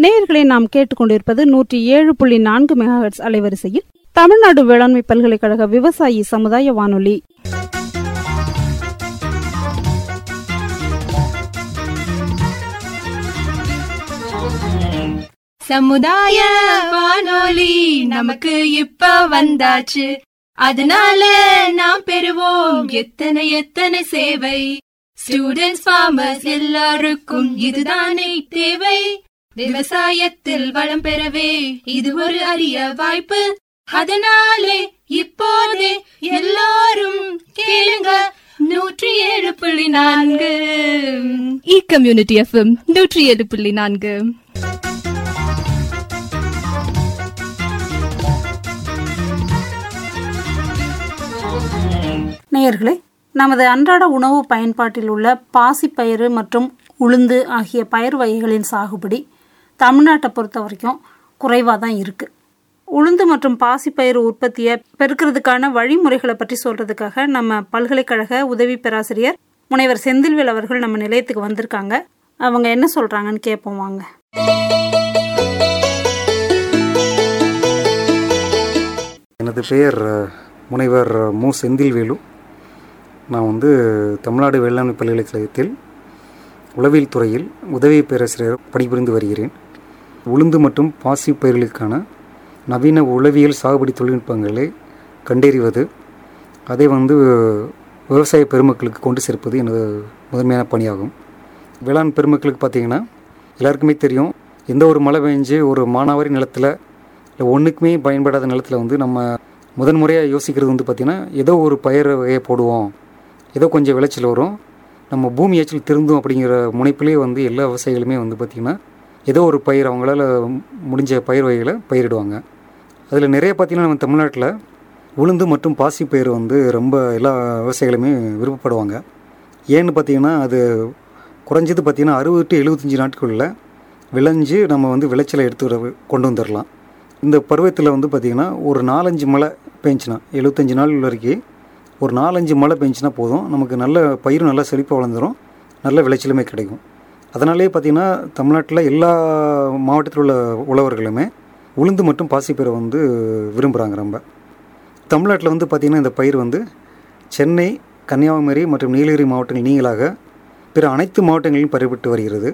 நேயர்களை நாம் கேட்டுக்கொண்டிருப்பது நூற்றி ஏழு புள்ளி நான்கு மெகாஹெட்ஸ் அலைவரிசையில் தமிழ்நாடு வேளாண்மை பல்கலைக்கழக விவசாயி சமுதாய வானொலி சமுதாய வானொலி நமக்கு இப்ப வந்தாச்சு அதனால நாம் பெறுவோம் எத்தனை எத்தனை சேவை ஸ்டூடெண்ட்ஸ் ஃபார்மர்ஸ் எல்லாருக்கும் இதுதானே தேவை விவசாயத்தில் வளம் பெறவே இது ஒரு அரிய வாய்ப்பு அதனாலே இப்போதே எல்லாரும் கேளுங்க நூற்றி ஏழு புள்ளி நான்கு இ கம்யூனிட்டி எஃப்எம் நூற்றி ஏழு புள்ளி நான்கு நேயர்களே நமது அன்றாட உணவு பயன்பாட்டில் உள்ள பாசிப்பயிறு மற்றும் உளுந்து ஆகிய பயிர் வகைகளின் சாகுபடி தமிழ்நாட்டை பொறுத்த வரைக்கும் குறைவாக தான் இருக்குது உளுந்து மற்றும் பாசிப்பயிறு உற்பத்தியை பெருக்கிறதுக்கான வழிமுறைகளை பற்றி சொல்கிறதுக்காக நம்ம பல்கலைக்கழக உதவி பேராசிரியர் முனைவர் செந்தில்வேல் அவர்கள் நம்ம நிலையத்துக்கு வந்திருக்காங்க அவங்க என்ன சொல்கிறாங்கன்னு கேட்போம் வாங்க எனது பெயர் அஹ், முனைவர் மு செந்தில்வேலு நான் வந்து தமிழ்நாடு வேளாண்மை பல்கலைக்கழகத்தில் உளவியல் துறையில் உதவி பேராசிரியர் பணிபுரிந்து வருகிறேன் உளுந்து மற்றும் பாசி பயிர்களுக்கான நவீன உளவியல் சாகுபடி தொழில்நுட்பங்களை கண்டறிவது அதை வந்து விவசாய பெருமக்களுக்கு கொண்டு சேர்ப்பது எனது முதன்மையான பணியாகும் வேளாண் பெருமக்களுக்கு பார்த்தீங்கன்னா எல்லாருக்குமே தெரியும் எந்த ஒரு மழை பெஞ்சு ஒரு மானாவாரி நிலத்தில் இல்லை ஒன்றுக்குமே பயன்படாத நிலத்தில் வந்து நம்ம முதன் முறையாக யோசிக்கிறது வந்து பார்த்திங்கன்னா ஏதோ ஒரு பயிர் வகையை போடுவோம் ஏதோ கொஞ்சம் விளைச்சல் வரும் நம்ம பூமி ஏச்சல் திருந்தும் அப்படிங்கிற முனைப்பிலே வந்து எல்லா விவசாயிகளுமே வந்து பார்த்திங்கன்னா ஏதோ ஒரு பயிர் அவங்களால முடிஞ்ச பயிர் வகைகளை பயிரிடுவாங்க அதில் நிறைய பார்த்திங்கன்னா நம்ம தமிழ்நாட்டில் உளுந்து மற்றும் பாசி பயிர் வந்து ரொம்ப எல்லா விவசாயிகளுமே விருப்பப்படுவாங்க ஏன்னு பார்த்தீங்கன்னா அது குறைஞ்சது பார்த்திங்கன்னா அறுபது டு எழுபத்தஞ்சி நாட்களுக்குள்ள விளைஞ்சு நம்ம வந்து விளைச்சலை எடுத்து வர- கொண்டு வந்துடலாம் இந்த பருவத்தில் வந்து பார்த்திங்கன்னா ஒரு நாலஞ்சு மழை பெஞ்சுனா எழுபத்தஞ்சு நாள் வரைக்கும் ஒரு நாலஞ்சு மழை பெஞ்சுனா போதும் நமக்கு நல்ல பயிரும் நல்லா செழிப்பாக வளர்ந்துடும் நல்ல விளைச்சலுமே கிடைக்கும் அதனாலே பார்த்திங்கன்னா தமிழ்நாட்டில் எல்லா மாவட்டத்தில் உள்ள உழவர்களுமே உளுந்து மற்றும் பாசிப்பயிரை வந்து விரும்புகிறாங்க ரொம்ப தமிழ்நாட்டில் வந்து பார்த்திங்கன்னா இந்த பயிர் வந்து சென்னை கன்னியாகுமரி மற்றும் நீலகிரி மாவட்டங்கள் நீங்களாக பிற அனைத்து மாவட்டங்களிலும் பரவிட்டு வருகிறது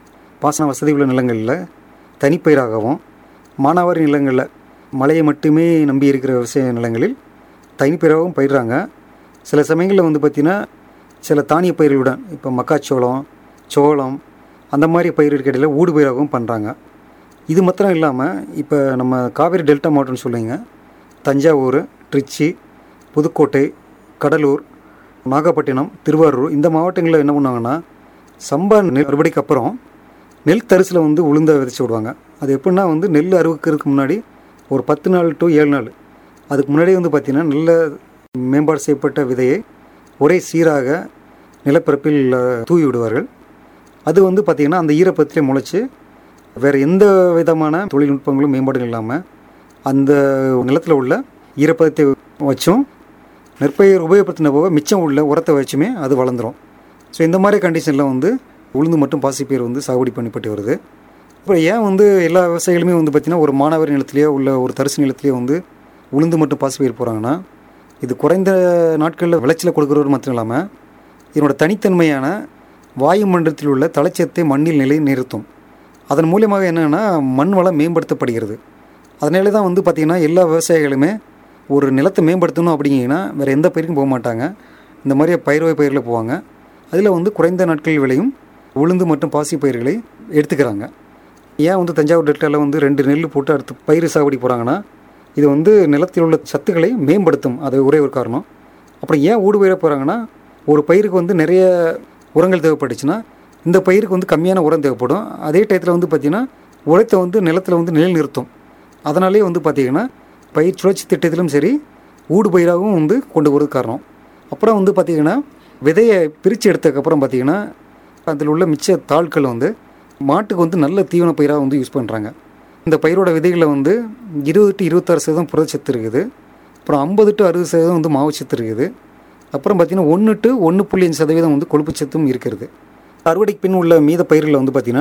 பாசன வசதி உள்ள நிலங்களில் தனிப்பயிராகவும் மானாவாரி நிலங்களில் மழையை மட்டுமே நம்பி இருக்கிற விவசாய நிலங்களில் தனிப்பயிராகவும் பயிர்றாங்க சில சமயங்களில் வந்து பார்த்திங்கன்னா சில தானிய பயிர்களுடன் இப்போ மக்காச்சோளம் சோளம் அந்த மாதிரி பயிர்களுக்கு இடையில ஊடு பயிராகவும் பண்ணுறாங்க இது மாத்திரம் இல்லாமல் இப்போ நம்ம காவேரி டெல்டா மாவட்டம்னு சொல்லுங்க தஞ்சாவூர் திருச்சி புதுக்கோட்டை கடலூர் நாகப்பட்டினம் திருவாரூர் இந்த மாவட்டங்களில் என்ன பண்ணுவாங்கன்னா சம்பா நெல் அறுவடைக்கு அப்புறம் நெல் தரிசில் வந்து உளுந்த விதைச்சி விடுவாங்க அது எப்படின்னா வந்து நெல் அறுவக்கிறதுக்கு முன்னாடி ஒரு பத்து நாள் டு ஏழு நாள் அதுக்கு முன்னாடியே வந்து பார்த்திங்கன்னா நல்ல மேம்பாடு செய்யப்பட்ட விதையை ஒரே சீராக நிலப்பரப்பில் அஹ், தூவி விடுவார்கள் அது வந்து பார்த்திங்கன்னா அந்த ஈரப்பதத்திலே முளைச்சி வேறு எந்த விதமான தொழில்நுட்பங்களும் மேம்பாடும் இல்லாமல் அந்த நிலத்தில் உள்ள ஈரப்பதத்தை வச்சும் நெற்பயிர் உபயோகப்படுத்தின போக மிச்சம் உள்ள உரத்தை வச்சுமே அது வளர்ந்துரும் ஸோ இந்த மாதிரி கண்டிஷனில் வந்து உளுந்து மற்றும் பாசிப்பயிர் வந்து சாகுபடி பண்ணப்பட்டு வருது அப்புறம் ஏன் வந்து எல்லா விவசாயிகளுமே வந்து பார்த்திங்கன்னா ஒரு மானாவாரி நிலத்திலேயோ உள்ள ஒரு தரிசு நிலத்திலேயோ வந்து உளுந்து மற்றும் பாசிப்பயிர் போகிறாங்கன்னா இது குறைந்த நாட்களில் விளைச்சலை கொடுக்குறவர் மட்டும் இல்லாமல் இதனோட தனித்தன்மையான வாயுமண்டலத்தில் உள்ள தலைச்சத்தை மண்ணில் நிலை நிறுத்தும் அதன் மூலியமாக என்னென்னா மண் வளம் மேம்படுத்தப்படுகிறது அதனால தான் வந்து பார்த்திங்கன்னா எல்லா விவசாயிகளுமே ஒரு நிலத்தை மேம்படுத்தணும் அப்படிங்கன்னா வேறு எந்த பயிருக்கும் போக மாட்டாங்க இந்த மாதிரி பயிர் வகை பயிரில் போவாங்க அதில் வந்து குறைந்த நாட்கள் விளையும் உளுந்து மற்றும் பாசி பயிர்களை எடுத்துக்கிறாங்க ஏன் வந்து தஞ்சாவூர் டெல்டாவில் வந்து ரெண்டு நெல் போட்டு அடுத்து பயிர் சாகுபடி போகிறாங்கன்னா இது வந்து நிலத்தில் உள்ள சத்துக்களை மேம்படுத்தும் அது ஒரே ஒரு காரணம் அப்புறம் ஏன் ஊடு பயிர போகிறாங்கன்னா ஒரு பயிருக்கு வந்து நிறைய உரங்கள் தேவைப்பட்டுச்சுன்னா இந்த பயிருக்கு வந்து கம்மியான உரம் தேவைப்படும் அதே டயத்தில் வந்து பார்த்திங்கன்னா உரத்தை வந்து நிலத்தில் வந்து நிலை நிறுத்தும் அதனாலே வந்து பார்த்திங்கன்னா பயிர் சுழற்சி திட்டத்திலும் சரி ஊடு பயிராகவும் வந்து கொண்டு வரது காரணம் அப்புறம் வந்து பார்த்திங்கன்னா விதையை பிரித்து எடுத்ததுக்கப்புறம் பார்த்திங்கன்னா அதில் உள்ள மிச்ச தாள்கள் வந்து மாட்டுக்கு வந்து நல்ல தீவன பயிராக வந்து யூஸ் பண்ணுறாங்க இந்த பயிரோட விதைகளில் வந்து இருபது டு இருபத்தாறு சதவீதம் புரதச்சத்து இருக்குது அப்புறம் ஐம்பது டு அறுபது சதவீதம் வந்து மாவுச்சத்து இருக்குது அப்புறம் பார்த்திங்கன்னா ஒன்று டு ஒன்று புள்ளி அஞ்சு சதவீதம் வந்து கொழுப்புச்சத்தும் இருக்கிறது அறுவடைக்கு பின் உள்ள மீத பயிர்களில் வந்து பார்த்திங்கன்னா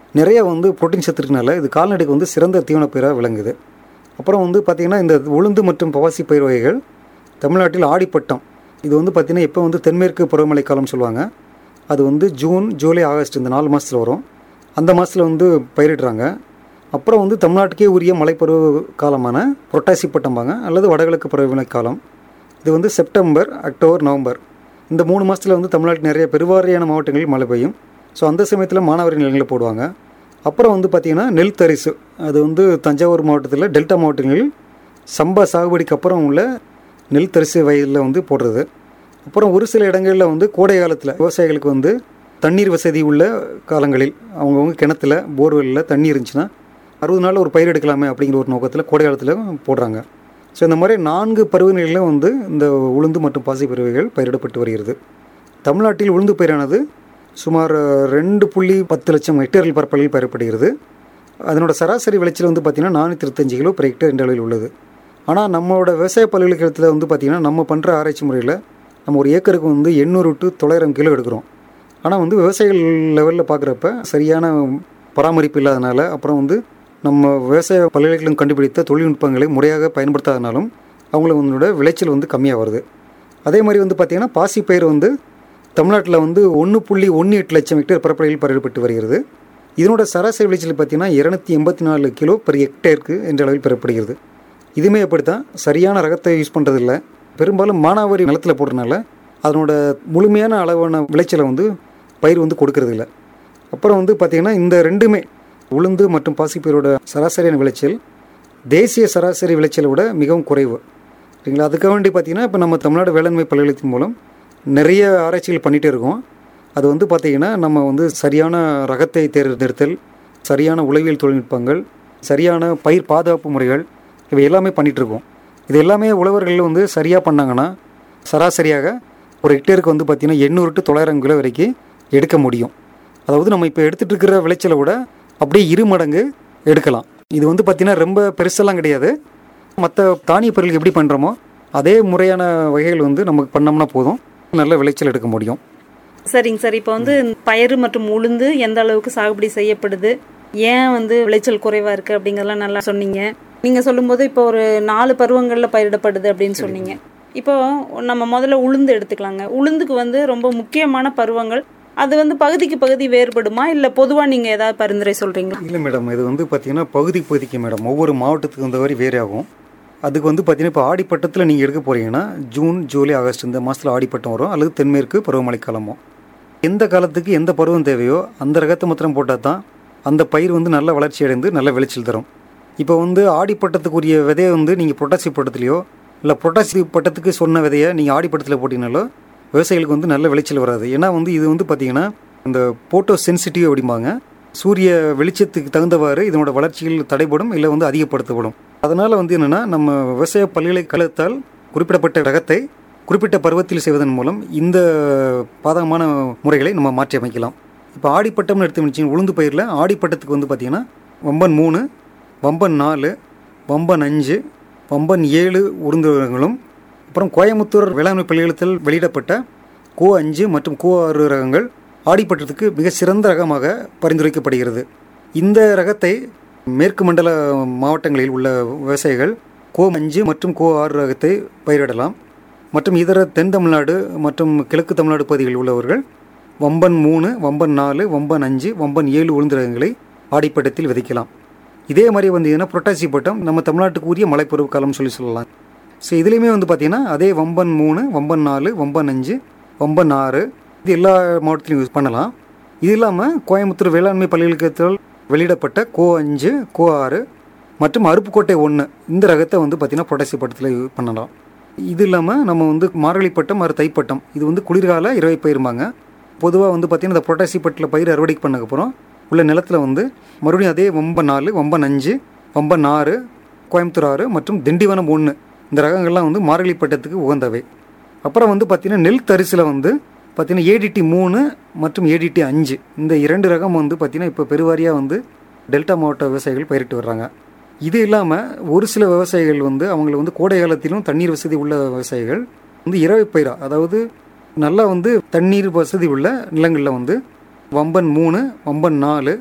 நிறைய வந்து புரோட்டீன் சத்து இருக்கனால இது கால்நடைக்கு வந்து சிறந்த தீவன பயிராக விளங்குது அப்புறம் வந்து பார்த்திங்கன்னா இந்த உளுந்து மற்றும் பவாசி பயிர் வகைகள் தமிழ்நாட்டில் ஆடிப்பட்டம் இது வந்து பார்த்திங்கன்னா இப்போ வந்து தென்மேற்கு பருவமழை காலம் சொல்லுவாங்க அது வந்து ஜூன் ஜூலை ஆகஸ்ட் இந்த நாலு மாதத்தில் வரும் அந்த மாதத்தில் வந்து பயிரிடுறாங்க அப்புறம் வந்து தமிழ்நாட்டுக்கே உரிய மழைப்பருவ காலமான புரட்டாசி பட்டம்பாங்க அல்லது வடகிழக்கு பருவமழை காலம் இது வந்து செப்டம்பர் அக்டோபர் நவம்பர் இந்த மூணு மாதத்தில் வந்து தமிழ்நாட்டில் நிறைய பெருவாரியான மாவட்டங்களில் மழை பெய்யும் ஸோ அந்த சமயத்தில் மானாவாரி நிலங்களை போடுவாங்க அப்புறம் வந்து பார்த்திங்கன்னா நெல் தரிசு அது வந்து தஞ்சாவூர் மாவட்டத்தில் டெல்டா மாவட்டங்களில் சம்பா சாகுபடிக்கு அப்புறம் உள்ள நெல் தரிசு வயலில் வந்து போடுறது அப்புறம் ஒரு சில இடங்களில் வந்து கோடை காலத்தில் விவசாயிகளுக்கு வந்து தண்ணீர் வசதி உள்ள காலங்களில் அவங்கவுங்க கிணத்துல போர்வெல்லில் தண்ணி இருந்துச்சுன்னா அறுபது நாள் ஒரு பயிர் எடுக்கலாமே அப்படிங்கிற ஒரு நோக்கத்தில் கோடை காலத்தில் போடுறாங்க ஸோ இந்த மாதிரி நான்கு பருவநிலையிலும் வந்து இந்த உளுந்து மற்றும் பாசி பருவங்கள் பயிரிடப்பட்டு வருகிறது தமிழ்நாட்டில் உளுந்து பயிரானது சுமார் ரெண்டு புள்ளி பத்து லட்சம் ஹெக்டேரில் பரப்பளவில் பயிரப்படுகிறது அதனோட சராசரி விளைச்சல் வந்து பார்த்திங்கன்னா நானூற்றி இருபத்தஞ்சு கிலோ per ஹெக்டேர் என்ற அளவில் உள்ளது ஆனால் நம்மளோட விவசாய பல்கலைக்கழகத்தில் வந்து பார்த்திங்கன்னா நம்ம பண்ணுற ஆராய்ச்சி முறையில் நம்ம ஒரு ஏக்கருக்கு வந்து எண்ணூறு டு தொள்ளாயிரம் கிலோ எடுக்கிறோம் ஆனால் வந்து விவசாயிகள் லெவலில் பார்க்குறப்ப சரியான பராமரிப்பு இல்லாதனால அப்புறம் வந்து நம்ம விவசாய பல்கலைக்கழகம் கண்டுபிடித்த தொழில்நுட்பங்களை முறையாக பயன்படுத்தாதனாலும் அவங்களோட விளைச்சல் வந்து கம்மியாக வருது அதே மாதிரி வந்து பார்த்திங்கன்னா பாசிப்பயிர் வந்து தமிழ்நாட்டில் வந்து ஒன்று புள்ளி ஒன்று எட்டு லட்சம் ஹெக்டேர் பரப்பளவில் பயிரிடப்பட்டு வருகிறது இதனோட சராசரி விளைச்சல் பார்த்தீங்கன்னா இரநூத்தி எண்பத்தி நாலு கிலோ பெர் ஹெக்டேருக்கு என்ற அளவில் பெறப்படுகிறது இதுவுமே அப்படித்தான் சரியான ரகத்தை யூஸ் பண்ணுறதில்ல பெரும்பாலும் மானாவாரி நிலத்தில் போடுறதுனால அதனோட முழுமையான அளவான விளைச்சலை வந்து பயிர் வந்து கொடுக்கறதில்ல அப்புறம் வந்து பார்த்திங்கன்னா இந்த ரெண்டுமே உளுந்து மற்றும் பாசிப்பயிரோட சராசரியான விளைச்சல் தேசிய சராசரி விளைச்சலை விட மிகவும் குறைவு சரிங்களா அதுக்காக வேண்டி பார்த்திங்கன்னா இப்போ நம்ம தமிழ்நாடு வேளாண்மை பல்கலைக்கழகத்தின் மூலம் நிறைய ஆராய்ச்சிகள் பண்ணிகிட்டே இருக்கோம் அது வந்து பார்த்திங்கன்னா நம்ம வந்து சரியான ரகத்தை தேர்ந்தெடுத்தல் சரியான உளவியல் தொழில்நுட்பங்கள் சரியான பயிர் பாதுகாப்பு முறைகள் இவை எல்லாமே பண்ணிகிட்டு இருக்கோம் இது எல்லாமே உழவர்கள் வந்து சரியாக பண்ணாங்கன்னா சராசரியாக ஒரு ஹெக்டேருக்கு வந்து பார்த்திங்கன்னா எண்ணூறு டு தொள்ளாயிரம் கிலோ வரைக்கும் எடுக்க முடியும் அதாவது நம்ம இப்போ எடுத்துகிட்டு இருக்கிற விளைச்சலை விட அப்படியே இரு மடங்கு எடுக்கலாம் இது வந்து பார்த்திங்கன்னா ரொம்ப பெருசெல்லாம் கிடையாது மற்ற தானிய பொருட்கள் எப்படி பண்ணுறோமோ அதே முறையான வகைகள் வந்து நமக்கு பண்ணோம்னா போதும் நல்ல விளைச்சல் எடுக்க முடியும் சரிங்க சார் இப்போ வந்து பயிறு மற்றும் உளுந்து எந்த அளவுக்கு சாகுபடி செய்யப்படுது ஏன் வந்து விளைச்சல் குறைவா இருக்கு அப்படிங்கறதெல்லாம் நல்லா சொன்னீங்க நீங்க சொல்லும்போது இப்போ ஒரு நாலு பருவங்கள்ல பயிரிடப்படுது அப்படின்னு சொன்னீங்க இப்போ நம்ம முதல்ல உளுந்து எடுத்துக்கலாங்க உளுந்துக்கு வந்து ரொம்ப முக்கியமான பருவங்கள் அது வந்து பகுதிக்கு பகுதி வேறுபடுமா இல்ல பொதுவா நீங்க ஏதாவது பரிந்துரை சொல்றீங்களா இல்லை மேடம் இது வந்து பார்த்தீங்கன்னா பகுதி பகுதிக்கு மேடம் ஒவ்வொரு மாவட்டத்துக்கு இந்த மாதிரி வேறு ஆகும் அதுக்கு வந்து பார்த்தீங்கன்னா இப்போ ஆடிப்பட்டத்தில் நீங்கள் எடுக்க போகிறீங்கன்னா ஜூன் ஜூலை ஆகஸ்ட் இந்த மாதத்தில் ஆடிப்பட்டம் வரும் அல்லது தென்மேற்கு பருவமழை காலமோ எந்த காலத்துக்கு எந்த பருவம் தேவையோ அந்த ரகத்தை மாத்திரம் போட்டால் தான் அந்த பயிர் வந்து நல்ல வளர்ச்சி அடைந்து நல்ல விளைச்சல் தரும் இப்போ வந்து ஆடிப்பட்டத்துக்குரிய விதையை வந்து நீங்கள் புரட்டாசி பட்டத்துலையோ இல்லை புரட்டாசி பட்டத்துக்கு சொன்ன விதையை நீங்கள் ஆடிப்பட்டத்தில் போட்டிங்கனாலோ விவசாயிகளுக்கு வந்து நல்ல விளைச்சல் வராது ஏன்னா வந்து இது வந்து பார்த்தீங்கன்னா இந்த போட்டோ சென்சிட்டிவ் அப்படிம்பாங்க சூரிய வெளிச்சத்துக்கு தகுந்தவாறு இதனோட வளர்ச்சிகள் தடைபடும் இல்லை வந்து அதிகப்படுத்தப்படும் அதனால் வந்து என்னென்னா நம்ம விவசாய பல்கலைக்கழகத்தால் குறிப்பிடப்பட்ட ரகத்தை குறிப்பிட்ட பருவத்தில் செய்வதன் மூலம் இந்த பாதகமான முறைகளை நம்ம மாற்றி அமைக்கலாம் இப்போ ஆடிப்பட்டம்னு எடுத்து வச்சிங்க உளுந்து பயிரில் ஆடிப்பட்டத்துக்கு வந்து பார்த்திங்கன்னா வம்பன் மூணு வம்பன் நாலு வம்பன் அஞ்சு வம்பன் ஏழு உளுந்துகளும் அப்புறம் கோயம்புத்தூர் வேளாண்மை பல்கலைக்கழகத்தில் வெளியிடப்பட்ட கோ அஞ்சு மற்றும் கோ ஆறு ரகங்கள் ஆடிப்பட்டத்துக்கு மிக சிறந்த ரகமாக பரிந்துரைக்கப்படுகிறது இந்த ரகத்தை மேற்கு மண்டல மாவட்டங்களில் உள்ள விவசாயிகள் கோ அஞ்சு மற்றும் கோ ஆறு ரகத்தை பயிரிடலாம் மற்றும் இதர தென் தமிழ்நாடு மற்றும் கிழக்கு தமிழ்நாடு பகுதிகளில் உள்ளவர்கள் வம்பன் மூணு வம்பன் நாலு வம்பன் அஞ்சு வம்பன் ஏழு உளுந்து ரகங்களை ஆடிப்பட்டத்தில் விதைக்கலாம் இதே மாதிரி வந்தீங்கன்னா புரட்டாசி பட்டம் நம்ம தமிழ்நாட்டுக்கு உரிய மழைப்பருவ காலம்னு சொல்லி சொல்லலாம் ஸோ இதுலேயுமே வந்து பார்த்திங்கன்னா அதே வம்பன் மூணு வம்பன் நாலு வம்பன் அஞ்சு வம்பன் ஆறு இது எல்லா மாவட்டத்திலையும் யூஸ் பண்ணலாம் இது இல்லாமல் கோயம்புத்தூர் வேளாண்மை பல்கலைக்கழகத்தில் வெளியிடப்பட்ட கோ அஞ்சு கோ ஆறு மற்றும் அருப்புக்கோட்டை ஒன்று இந்த ரகத்தை வந்து பார்த்திங்கன்னா புரட்டாசி பட்டத்தில் யூஸ் பண்ணலாம் இது இல்லாமல் நம்ம வந்து மார்கழி பட்டம் மறு தைப்பட்டம் இது வந்து குளிர்கால இரவை பயிரும்பாங்க பொதுவாக வந்து பார்த்திங்கன்னா இந்த புரட்டாசி பட்டில் பயிர் அறுவடை பண்ணக்கப்புறம் உள்ள நிலத்தில் வந்து மறுபடியும் அதே வம்ப நாலு வம்பன் அஞ்சு வம்பன் ஆறு கோயம்புத்தூர் ஆறு மற்றும் திண்டிவனம் ஒன்று இந்த ரகங்கள்லாம் வந்து மார்கழி பட்டத்துக்கு உகந்தவை அப்புறம் வந்து பார்த்திங்கன்னா நெல் தரிசில் வந்து பார்த்திங்கன்னா ஏடிடி மூணு மற்றும் ஏடிடி அஞ்சு இந்த இரண்டு ரகம் வந்து பார்த்திங்கன்னா இப்போ பெருவாரியாக வந்து டெல்டா மாவட்ட விவசாயிகள் பயிரிட்டு வர்றாங்க இது இல்லாமல் ஒரு சில விவசாயிகள் வந்து அவங்கள வந்து கோடை காலத்திலும் தண்ணீர் வசதி உள்ள விவசாயிகள் வந்து இரவு பயிரா அதாவது நல்லா வந்து தண்ணீர் வசதி உள்ள நிலங்களில் வந்து வம்பன் மூணு வம்பன் நாலு